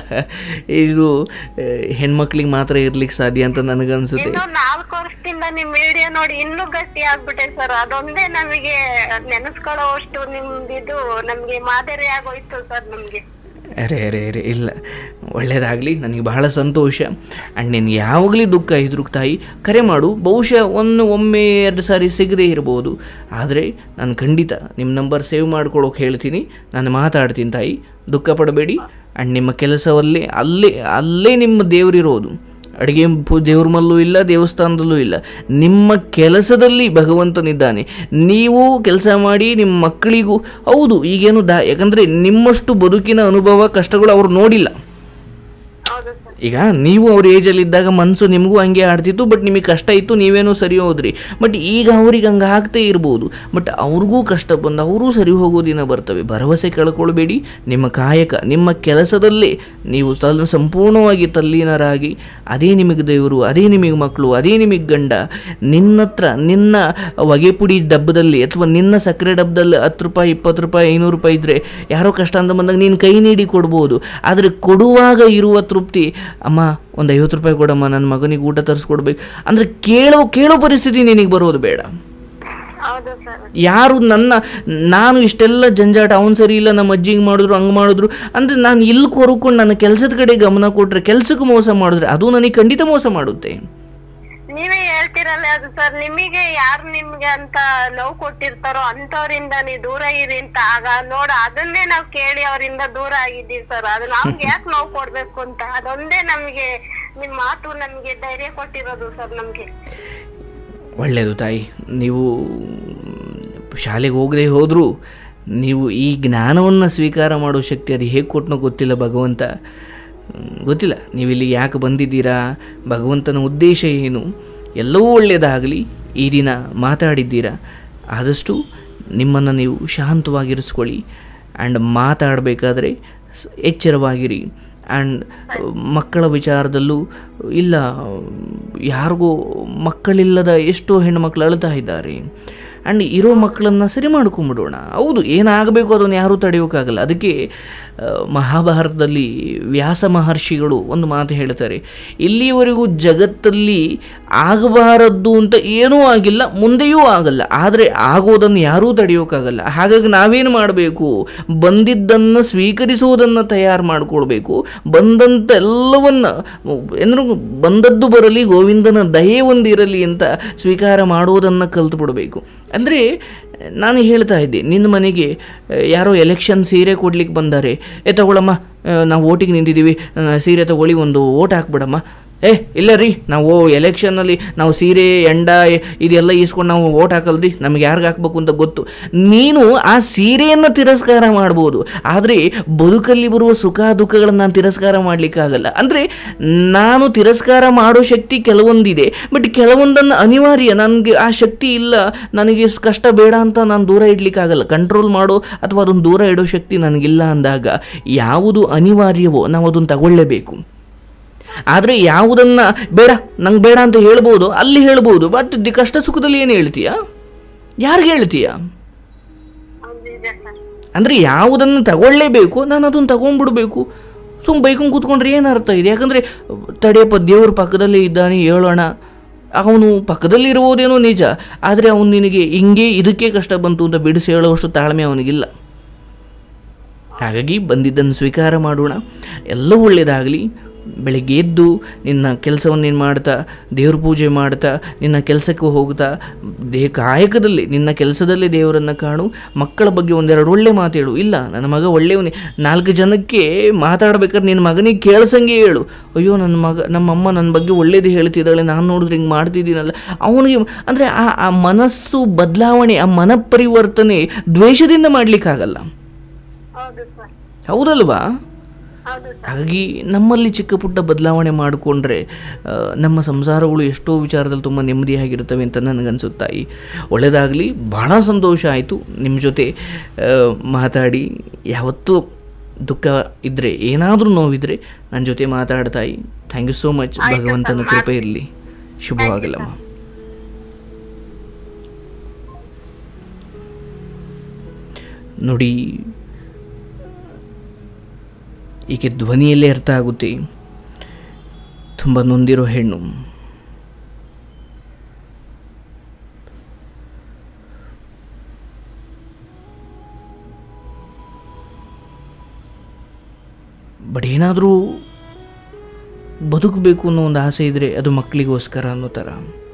ಇದು ಆ, ಹೆಣ್ಮಕ್ಳಿಗೆ ಮಾತ್ರ ಇರ್ಲಿಕ್ಕೆ ಸಾಧ್ಯ ಅಂತ ನನಗನ್ಸುತ್ತೆ ಇನ್ನು ನಾಲ್ಕು ವರ್ಷದಿಂದ ನಿಮ್ ವಿಡಿಯೋ ನೋಡಿ ಇನ್ನೂ ಗಟ್ಟಿ ಆಗ್ಬಿಟ್ಟೆ ಸರ್ ಅದೊಂದೇ ನಮಗೆ ನೆನೆಸ್ಕೊಳ್ಳೋ ಅಷ್ಟು ನಿಮ್ದಿದು ನಮ್ಗೆ ಮಾದರಿ ಆಗೋಯ್ತು ಸರ್ ನಮ್ಗೆ ಅರೆ ಅರೆ ಅರೆ ಇಲ್ಲ ಒಳ್ಳೆಯದಾಗಲಿ ನನಗೆ ಬಹಳ ಸಂತೋಷ ಆ್ಯಂಡ್ ನಿನಗೆ ಯಾವಾಗಲೂ ದುಃಖ ಇದ್ರು ತಾಯಿ ಕರೆ ಮಾಡು ಬಹುಶಃ ಒಂದು ಒಮ್ಮೆ ಎರಡು ಸಾರಿ ಸಿಗದೇ ಇರ್ಬೋದು ಆದರೆ ನಾನು ಖಂಡಿತ ನಿಮ್ಮ ನಂಬರ್ ಸೇವ್ ಮಾಡ್ಕೊಳ್ಳೋಕೆ ಹೇಳ್ತೀನಿ ನಾನು ಮಾತಾಡ್ತೀನಿ ತಾಯಿ ದುಃಖ ಪಡಬೇಡಿ ಆ್ಯಂಡ್ ನಿಮ್ಮ ಕೆಲಸವಲ್ಲೇ ಅಲ್ಲೇ ಅಲ್ಲೇ ನಿಮ್ಮ ದೇವರಿರೋದು ಅಡುಗೆ ಪೂ ದೇವ್ರ ಮಲ್ಲೂ ಇಲ್ಲ ದೇವಸ್ಥಾನದಲ್ಲೂ ಇಲ್ಲ ನಿಮ್ಮ ಕೆಲಸದಲ್ಲಿ ಭಗವಂತನಿದ್ದಾನೆ ನೀವು ಕೆಲಸ ಮಾಡಿ ನಿಮ್ಮ ಮಕ್ಕಳಿಗೂ ಹೌದು ಈಗೇನು ದಾ ಯಾಕಂದರೆ ನಿಮ್ಮಷ್ಟು ಬದುಕಿನ ಅನುಭವ ಕಷ್ಟಗಳು ಅವ್ರು ನೋಡಿಲ್ಲ ಹೌದು ಸರ್ ಈಗ ನೀವು ಅವ್ರ ಏಜಲ್ಲಿ ಇದ್ದಾಗ ಮನಸ್ಸು ನಿಮಗೂ ಹಂಗೆ ಆಡ್ತಿತ್ತು ಬಟ್ ನಿಮಗೆ ಕಷ್ಟ ಇತ್ತು ನೀವೇನೋ ಸರಿ ಹೋದ್ರಿ ಬಟ್ ಈಗ ಅವ್ರಿಗೆ ಹಂಗೆ ಆಗ್ತೇ ಇರ್ಬೋದು ಬಟ್ ಅವ್ರಿಗೂ ಕಷ್ಟ ಬಂದು ಅವರೂ ಸರಿ ಹೋಗೋ ದಿನ ಬರ್ತವೆ ಭರವಸೆ ಕಳ್ಕೊಳ್ಬೇಡಿ ನಿಮ್ಮ ಕಾಯಕ ನಿಮ್ಮ ಕೆಲಸದಲ್ಲೇ ನೀವು ತಲ್ ಸಂಪೂರ್ಣವಾಗಿ ತಲ್ಲೀನರಾಗಿ ಅದೇ ನಿಮಗೆ ದೇವರು ಅದೇ ನಿಮಗೆ ಮಕ್ಕಳು ಅದೇ ನಿಮಗೆ ಗಂಡ ನಿನ್ನತ್ರ ನಿನ್ನ ಹೊಗೆಪುಡಿ ಡಬ್ಬದಲ್ಲಿ ಅಥವಾ ನಿನ್ನ ಸಕ್ಕರೆ ಡಬ್ಬದಲ್ಲಿ ಹತ್ತು ರೂಪಾಯಿ ಇಪ್ಪತ್ತು ರೂಪಾಯಿ ಐನೂರು ರೂಪಾಯಿ ಇದ್ದರೆ ಯಾರೋ ಕಷ್ಟ ಅಂತ ಬಂದಾಗ ನೀನು ಕೈ ನೀಡಿ ಕೊಡ್ಬೋದು ಆದರೆ ಕೊಡುವಾಗ ಇರುವ ತೃಪ್ತಿ ಅಮ್ಮ ಒಂದು ಐವತ್ತು ರೂಪಾಯಿ ಕೊಡಮ್ಮ ನನ್ನ ಮಗನಿಗೆ ಊಟ ತರಿಸ್ಕೊಡ್ಬೇಕು ಅಂದರೆ ಕೇಳೋ ಕೇಳೋ ಪರಿಸ್ಥಿತಿ ನಿನಗೆ ಬರೋದು ಬೇಡ ಹೌದು ಸರ್ ಯಾರು ನನ್ನ ನಾನು ಇಷ್ಟೆಲ್ಲ ಜಂಜಾಟ ಅವ್ನು ಸರಿ ಇಲ್ಲ ನಮ್ಮ ಅಜ್ಜಿಗೆ ಮಾಡಿದ್ರು ಹಂಗೆ ಮಾಡಿದ್ರು ಅಂದರೆ ನಾನು ಇಲ್ಲಿ ಕೊರ್ಕೊಂಡು ನನ್ನ ಕೆಲಸದ ಕಡೆ ಗಮನ ಕೊಟ್ಟರೆ ಕೆಲಸಕ್ಕೆ ಮೋಸ ಮಾಡಿದ್ರೆ ಅದು ನನಗೆ ಖಂಡಿತ ಮೋಸ ಮಾಡುತ್ತೆ ನೀವೇ ಹೇಳ್ತಿರಲ್ಲ ಅದು ಸರ್ ನಿಮಗೆ ಯಾರು ನಿಮ್ಗೆ ಅಂತ ಲವ್ ಕೊಟ್ಟಿರ್ತಾರೋ ಅಂತವ್ರಿಂದ ನೀವು ದೂರ ಇರಿ ಅಂತ ಆಗ ನೋಡ ಅದನ್ನೇ ನಾವ್ ಕೇಳಿ ಅವರಿಂದ ದೂರ ಆಗಿದ್ದೀವಿ ಸರ್ ಅದು ನಮ್ಗೆ ಯಾಕೆ ನೋವು ಕೊಡ್ಬೇಕು ಅಂತ ಅದೊಂದೇ ನಮ್ಗೆ ನಿಮ್ ಮಾತು ನಮ್ಗೆ ಧೈರ್ಯ ಕೊಟ್ಟಿರೋದು ಸರ್ ನಮ್ಗೆ ಒಳ್ಳೆಯದು ತಾಯಿ ನೀವು ಶಾಲೆಗೆ ಹೋಗದೆ ಹೋದರೂ ನೀವು ಈ ಜ್ಞಾನವನ್ನು ಸ್ವೀಕಾರ ಮಾಡೋ ಶಕ್ತಿ ಅದು ಹೇಗೆ ಕೊಟ್ಟನೋ ಗೊತ್ತಿಲ್ಲ ಭಗವಂತ ಹ್ಮ್, ಗೊತ್ತಿಲ್ಲ ನೀವು ಇಲ್ಲಿ ಯಾಕೆ ಬಂದಿದ್ದೀರಾ ಭಗವಂತನ ಉದ್ದೇಶ ಏನು ಎಲ್ಲವೂ ಒಳ್ಳೆಯದಾಗಲಿ ಈ ದಿನ ಮಾತಾಡಿದ್ದೀರಾ ಆದಷ್ಟು ನಿಮ್ಮನ್ನು ನೀವು ಶಾಂತವಾಗಿರಿಸ್ಕೊಳ್ಳಿ ಆ್ಯಂಡ್ ಮಾತಾಡಬೇಕಾದ್ರೆ ಸ್- ಎಚ್ಚರವಾಗಿರಿ ಆ್ಯಂಡ್ ಮಕ್ಕಳ ವಿಚಾರದಲ್ಲೂ ಇಲ್ಲ ಯಾರಿಗೂ ಮಕ್ಕಳಿಲ್ಲದ ಎಷ್ಟೋ ಹೆಣ್ಣುಮಕ್ಳು ಅಳ್ತಾ ಇದ್ದಾರೆ ಆ್ಯಂಡ್ ಇರೋ ಮಕ್ಕಳನ್ನು ಸರಿ ಮಾಡ್ಕೊಂಬಿಡೋಣ ಹೌದು ಏನಾಗಬೇಕು ಅದನ್ನು ಯಾರೂ ತಡೆಯೋಕ್ಕಾಗಲ್ಲ ಅದಕ್ಕೆ ಆ, ಮಹಾಭಾರತದಲ್ಲಿ ವ್ಯಾಸ ಮಹರ್ಷಿಗಳು ಒಂದು ಮಾತು ಹೇಳ್ತಾರೆ ಇಲ್ಲಿಯವರೆಗೂ ಜಗತ್ತಲ್ಲಿ ಆಗಬಾರದ್ದು ಅಂತ ಏನೂ ಆಗಿಲ್ಲ ಮುಂದೆಯೂ ಆಗಲ್ಲ ಆದರೆ ಆಗೋದನ್ನು ಯಾರೂ ತಡೆಯೋಕ್ಕಾಗಲ್ಲ ಹಾಗಾಗಿ ನಾವೇನು ಮಾಡಬೇಕು ಬಂದಿದ್ದನ್ನು ಸ್ವೀಕರಿಸುವುದನ್ನು ತಯಾರು ಮಾಡಿಕೊಳ್ಬೇಕು ಬಂದಂಥ ಎಲ್ಲವನ್ನು ಏನೋ ಬಂದದ್ದು ಬರಲಿ ಗೋವಿಂದನ ದಯೆ ಒಂದಿರಲಿ ಅಂತ ಸ್ವೀಕಾರ ಮಾಡುವುದನ್ನು ಕಲ್ತು ಬಿಡಬೇಕು ಅಂದರೆ ನಾನು ಹೇಳ್ತಾ ಇದ್ದೆ ನಿನ್ನ ಮನೆಗೆ ಆ, ಯಾರೋ ಎಲೆಕ್ಷನ್ ಸೀರೆ ಕೊಡ್ಲಿಕ್ಕೆ ಬಂದಾರೆ ಏ ತಗೊಳಮ್ಮ ಆ, ನಾವು ಓಟಿಗೆ ನಿಂತಿದ್ದೀವಿ ಆ, ಸೀರೆ ತಗೊಳ್ಳಿ ಒಂದು ಓಟ್ ಹಾಕ್ಬಿಡಮ್ಮ ಏ ಇಲ್ಲ ರೀ ನಾವು ಎಲೆಕ್ಷನ್ನಲ್ಲಿ ನಾವು ಸೀರೆ ಎಂಡ ಇದೆಲ್ಲ ಈಸ್ಕೊಂಡು ನಾವು ಓಟ್ ಹಾಕಲ್ರಿ ನಮ್ಗೆ ಯಾರಿಗೆ ಹಾಕ್ಬೇಕು ಅಂತ ಗೊತ್ತು ನೀನು ಆ ಸೀರೆಯನ್ನು ತಿರಸ್ಕಾರ ಮಾಡ್ಬೋದು ಆದರೆ ಬದುಕಲ್ಲಿ ಬರುವ ಸುಖ ದುಃಖಗಳನ್ನು ನಾನು ತಿರಸ್ಕಾರ ಮಾಡಲಿಕ್ಕಾಗಲ್ಲ ಅಂದರೆ ನಾನು ತಿರಸ್ಕಾರ ಮಾಡೋ ಶಕ್ತಿ ಕೆಲವೊಂದಿದೆ ಬಟ್ ಕೆಲವೊಂದನ್ನು ಅನಿವಾರ್ಯ ನನಗೆ ಆ ಶಕ್ತಿ ಇಲ್ಲ ನನಗೆ ಸ್- ಕಷ್ಟ ಬೇಡ ಅಂತ ನಾನು ದೂರ ಇಡ್ಲಿಕ್ಕಾಗಲ್ಲ ಕಂಟ್ರೋಲ್ ಮಾಡೋ ಅಥವಾ ಅದನ್ನು ದೂರ ಇಡೋ ಶಕ್ತಿ ನನಗಿಲ್ಲ ಅಂದಾಗ ಯಾವುದು ಅನಿವಾರ್ಯವೋ ನಾವು ಅದನ್ನು ತಗೊಳ್ಳೇಬೇಕು ಆದರೆ ಯಾವುದನ್ನು ಬೇಡ ನಂಗೆ ಬೇಡ ಅಂತ ಹೇಳ್ಬೋದು ಅಲ್ಲಿ ಹೇಳ್ಬೋದು ಬಟ್ ದಿ ಕಷ್ಟ ಸುಖದಲ್ಲಿ ಏನು ಹೇಳ್ತೀಯಾ ಯಾರಿಗೆ ಹೇಳ್ತೀಯಾ ಹೌದು ನಿಜ ಸರ್ ಅಂದರೆ ಯಾವುದನ್ನು ತಗೊಳ್ಳೇಬೇಕು ನಾನು ಅದನ್ನು ತಗೊಂಡ್ಬಿಡ್ಬೇಕು ಸುಮ್ಮ ಬೈಕೊಂಡು ಕೂತ್ಕೊಂಡ್ರೆ ಏನು ಅರ್ಥ ಇದೆ ಯಾಕಂದರೆ ತಡೆಯಪ್ಪ ದೇವ್ರ ಪಕ್ಕದಲ್ಲೇ ಇದ್ದಾನೆ ಹೇಳೋಣ ಅವನು ಪಕ್ಕದಲ್ಲಿ ಇರುವುದೇನೋ ನಿಜ ಆದರೆ ಅವನು ನಿನಗೆ ಹಿಂಗೆ ಇದಕ್ಕೆ ಕಷ್ಟ ಬಂತು ಅಂತ ಬಿಡಿಸಿ ಹೇಳುವಷ್ಟು ತಾಳ್ಮೆ ಅವನಿಗಿಲ್ಲ ಹಾಗಾಗಿ ಬಂದಿದ್ದನ್ನು ಸ್ವೀಕಾರ ಮಾಡೋಣ ಎಲ್ಲವೂ ಒಳ್ಳೆಯದಾಗಲಿ ಬೆಳಗ್ಗೆ ಎದ್ದು ನಿನ್ನ ಕೆಲಸವನ್ನು ನೀನು ಮಾಡ್ತಾ ದೇವ್ರ ಪೂಜೆ ಮಾಡ್ತಾ ನಿನ್ನ ಕೆಲಸಕ್ಕೆ ಹೋಗ್ತಾ ದೇ ಕಾಯಕದಲ್ಲಿ ನಿನ್ನ ಕೆಲಸದಲ್ಲೇ ದೇವರನ್ನು ಕಾಣು ಮಕ್ಕಳ ಬಗ್ಗೆ ಒಂದೆರಡು ಒಳ್ಳೆ ಮಾತು ಹೇಳು ಇಲ್ಲ ನನ್ನ ಮಗ ಒಳ್ಳೆಯವನೇ ನಾಲ್ಕು ಜನಕ್ಕೆ ಮಾತಾಡ್ಬೇಕಾದ್ರೆ ನಿನ್ನ ಮಗನಿಗೆ ಕೇಳಿಸಂಗೆ ಹೇಳು ಅಯ್ಯೋ ನನ್ನ ಮಗ ನಮ್ಮಮ್ಮ ನನ್ನ ಬಗ್ಗೆ ಒಳ್ಳೇದು ಹೇಳ್ತಿದ್ದಾಳೆ ನಾನು ನೋಡಿದ್ರೆ ಹಿಂಗೆ ಮಾಡ್ತಿದ್ದೀನಲ್ಲ ಅವನಿಗೆ ಅಂದರೆ ಆ ಆ ಮನಸ್ಸು ಬದಲಾವಣೆ ಆ ಮನಪರಿವರ್ತನೆ ದ್ವೇಷದಿಂದ ಮಾಡಲಿಕ್ಕಾಗಲ್ಲ ಹೌದು ಸರ್ ಹೌದಲ್ವಾ ಹೌದು ಸರ್ ಹಾಗಾಗಿ ನಮ್ಮಲ್ಲಿ ಚಿಕ್ಕ ಪುಟ್ಟ ಬದಲಾವಣೆ ಮಾಡಿಕೊಂಡ್ರೆ ನಮ್ಮ ಸಂಸಾರಗಳು ಎಷ್ಟೋ ವಿಚಾರದಲ್ಲಿ ತುಂಬ ನೆಮ್ಮದಿಯಾಗಿರ್ತವೆ ಅಂತ ನನಗನ್ಸುತ್ತಾಯಿ ಒಳ್ಳೆಯದಾಗಲಿ ಭಾಳ ಸಂತೋಷ ಆಯಿತು ನಿಮ್ಮ ಜೊತೆ ಆ, ಮಾತಾಡಿ ಯಾವತ್ತೂ ದುಃಖ ಇದ್ದರೆ ಏನಾದರೂ ನೋವಿದ್ರೆ ನನ್ನ ಜೊತೆ ಮಾತಾಡ್ತಾಯಿ ಥ್ಯಾಂಕ್ ಯು ಸೋ ಮಚ್ ಭಗವಂತನ ಕೃಪೆ ಇರಲಿ ಶುಭವಾಗಲಮ್ಮ ನೋಡಿ ಈಕೆ ಧ್ವನಿಯಲ್ಲೇ ಅರ್ಥ ಆಗುತ್ತೆ ತುಂಬ ನೊಂದಿರೋ ಹೆಣ್ಣು ಬಟ್ ಏನಾದರೂ ಬದುಕಬೇಕು ಅನ್ನೋ ಒಂದು ಆಸೆ ಇದ್ದರೆ ಅದು ಮಕ್ಕಳಿಗೋಸ್ಕರ ಅನ್ನೋ ಥರ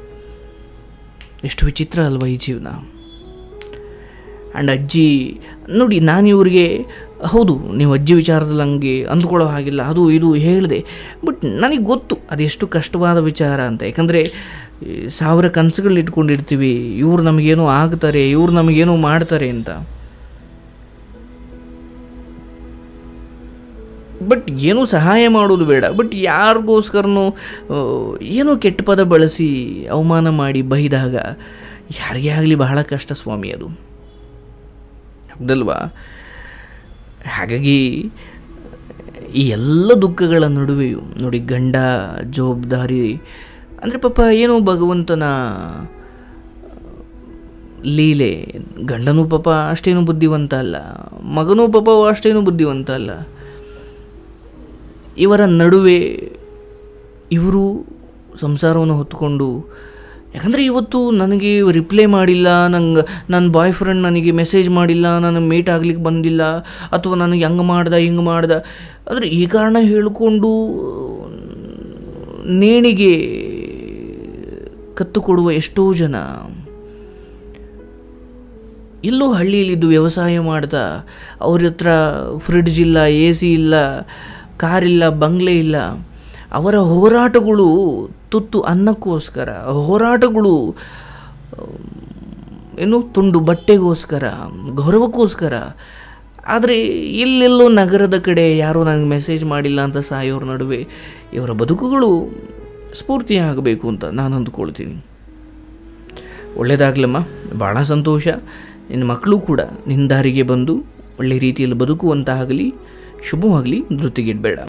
ಎಷ್ಟು ವಿಚಿತ್ರ ಅಲ್ವಾ ಈ ಜೀವನ ಆ್ಯಂಡ್ ಅಜ್ಜಿ ನೋಡಿ ನಾನು ಇವ್ರಿಗೆ ಹೌದು ನೀವು ಅಜ್ಜಿ ವಿಚಾರದಲ್ಲಿ ಹಂಗೆ ಅಂದ್ಕೊಳ್ಳೋ ಹಾಗಿಲ್ಲ ಅದು ಇದು ಹೇಳಿದೆ ಬಟ್ ನನಗೆ ಗೊತ್ತು ಅದೆಷ್ಟು ಕಷ್ಟವಾದ ವಿಚಾರ ಅಂತ ಯಾಕಂದರೆ ಈ ಸಾವಿರ ಕನಸುಗಳು ಇಟ್ಕೊಂಡಿರ್ತೀವಿ ಇವ್ರು ನಮಗೇನೋ ಆಗ್ತಾರೆ ಇವ್ರು ನಮಗೇನೋ ಮಾಡ್ತಾರೆ ಅಂತ ಬಟ್ ಏನೂ ಸಹಾಯ ಮಾಡೋದು ಬೇಡ ಬಟ್ ಯಾರಿಗೋಸ್ಕರನೂ ಆ, ಏನೋ ಕೆಟ್ಟ ಪದ ಬಳಸಿ ಅವಮಾನ ಮಾಡಿ ಬೈದಾಗ ಯಾರಿಗೇ ಆಗಲಿ ಬಹಳ ಕಷ್ಟ ಸ್ವಾಮಿ ಅದು ಹೌದಲ್ವಾ ಹಾಗಾಗಿ ಈ ಎಲ್ಲ ದುಃಖಗಳ ನಡುವೆಯೂ ನೋಡಿ ಗಂಡ ಜವಾಬ್ದಾರಿ ಅಂದರೆ ಪಾಪ ಏನೋ ಭಗವಂತನ ಲೀಲೆ ಗಂಡನೂ ಪಾಪ ಅಷ್ಟೇನು ಬುದ್ಧಿವಂತ ಅಲ್ಲ ಮಗನೂ ಪಾಪ ಅಷ್ಟೇನು ಬುದ್ಧಿವಂತ ಅಲ್ಲ ಇವರ ನಡುವೆ ಇವರು ಸಂಸಾರವನ್ನು ಹೊತ್ತುಕೊಂಡು ಯಾಕಂದರೆ ಇವತ್ತು ನನಗೆ ರಿಪ್ಲೈ ಮಾಡಿಲ್ಲ ನಂಗೆ ನನ್ನ ಬಾಯ್ ಫ್ರೆಂಡ್ ನನಗೆ ಮೆಸೇಜ್ ಮಾಡಿಲ್ಲ ನನಗೆ ಮೀಟ್ ಆಗ್ಲಿಕ್ಕೆ ಬಂದಿಲ್ಲ ಅಥವಾ ನನಗೆ ಹಂಗೆ ಮಾಡ್ದ ಹಿಂಗೆ ಮಾಡ್ದ ಅಂದರೆ ಈ ಕಾರಣ ಹೇಳಿಕೊಂಡು ನೇಣಿಗೆ ಕತ್ತು ಕೊಡುವ ಎಷ್ಟೋ ಜನ ಎಲ್ಲೋ ಹಳ್ಳಿಯಲ್ಲಿದ್ದು ವ್ಯವಸಾಯ ಮಾಡ್ತಾ ಅವ್ರ ಹತ್ರ ಫ್ರಿಡ್ಜ್ ಇಲ್ಲ ಎ ಸಿ ಇಲ್ಲ ಕಾರಿಲ್ಲ ಬಂಗ್ಲೆ ಇಲ್ಲ ಅವರ ಹೋರಾಟಗಳು ತುತ್ತು ಅನ್ನಕ್ಕೋಸ್ಕರ ಹೋರಾಟಗಳು ಏನು ತುಂಡು ಬಟ್ಟೆಗೋಸ್ಕರ ಗೌರವಕ್ಕೋಸ್ಕರ ಆದರೆ ಎಲ್ಲೆಲ್ಲೋ ನಗರದ ಕಡೆ ಯಾರೂ ನನಗೆ ಮೆಸೇಜ್ ಮಾಡಿಲ್ಲ ಅಂತ ಸಾಯೋರ ನಡುವೆ ಇವರ ಬದುಕುಗಳು ಸ್ಫೂರ್ತಿಯಾಗಬೇಕು ಅಂತ ನಾನು ಅಂದ್ಕೊಳ್ತೀನಿ ಒಳ್ಳೆಯದಾಗಲಮ್ಮ ಭಾಳ ಸಂತೋಷ ನಿನ್ನ ಮಕ್ಕಳು ಕೂಡ ನಿನ್ನ ದಾರಿಗೆ ಬಂದು ಒಳ್ಳೆ ರೀತಿಯಲ್ಲಿ ಬದುಕುವಂತಾಗಲಿ ಶುಭವಾಗಲಿ ಧೃತಿಗೆಡಬೇಡ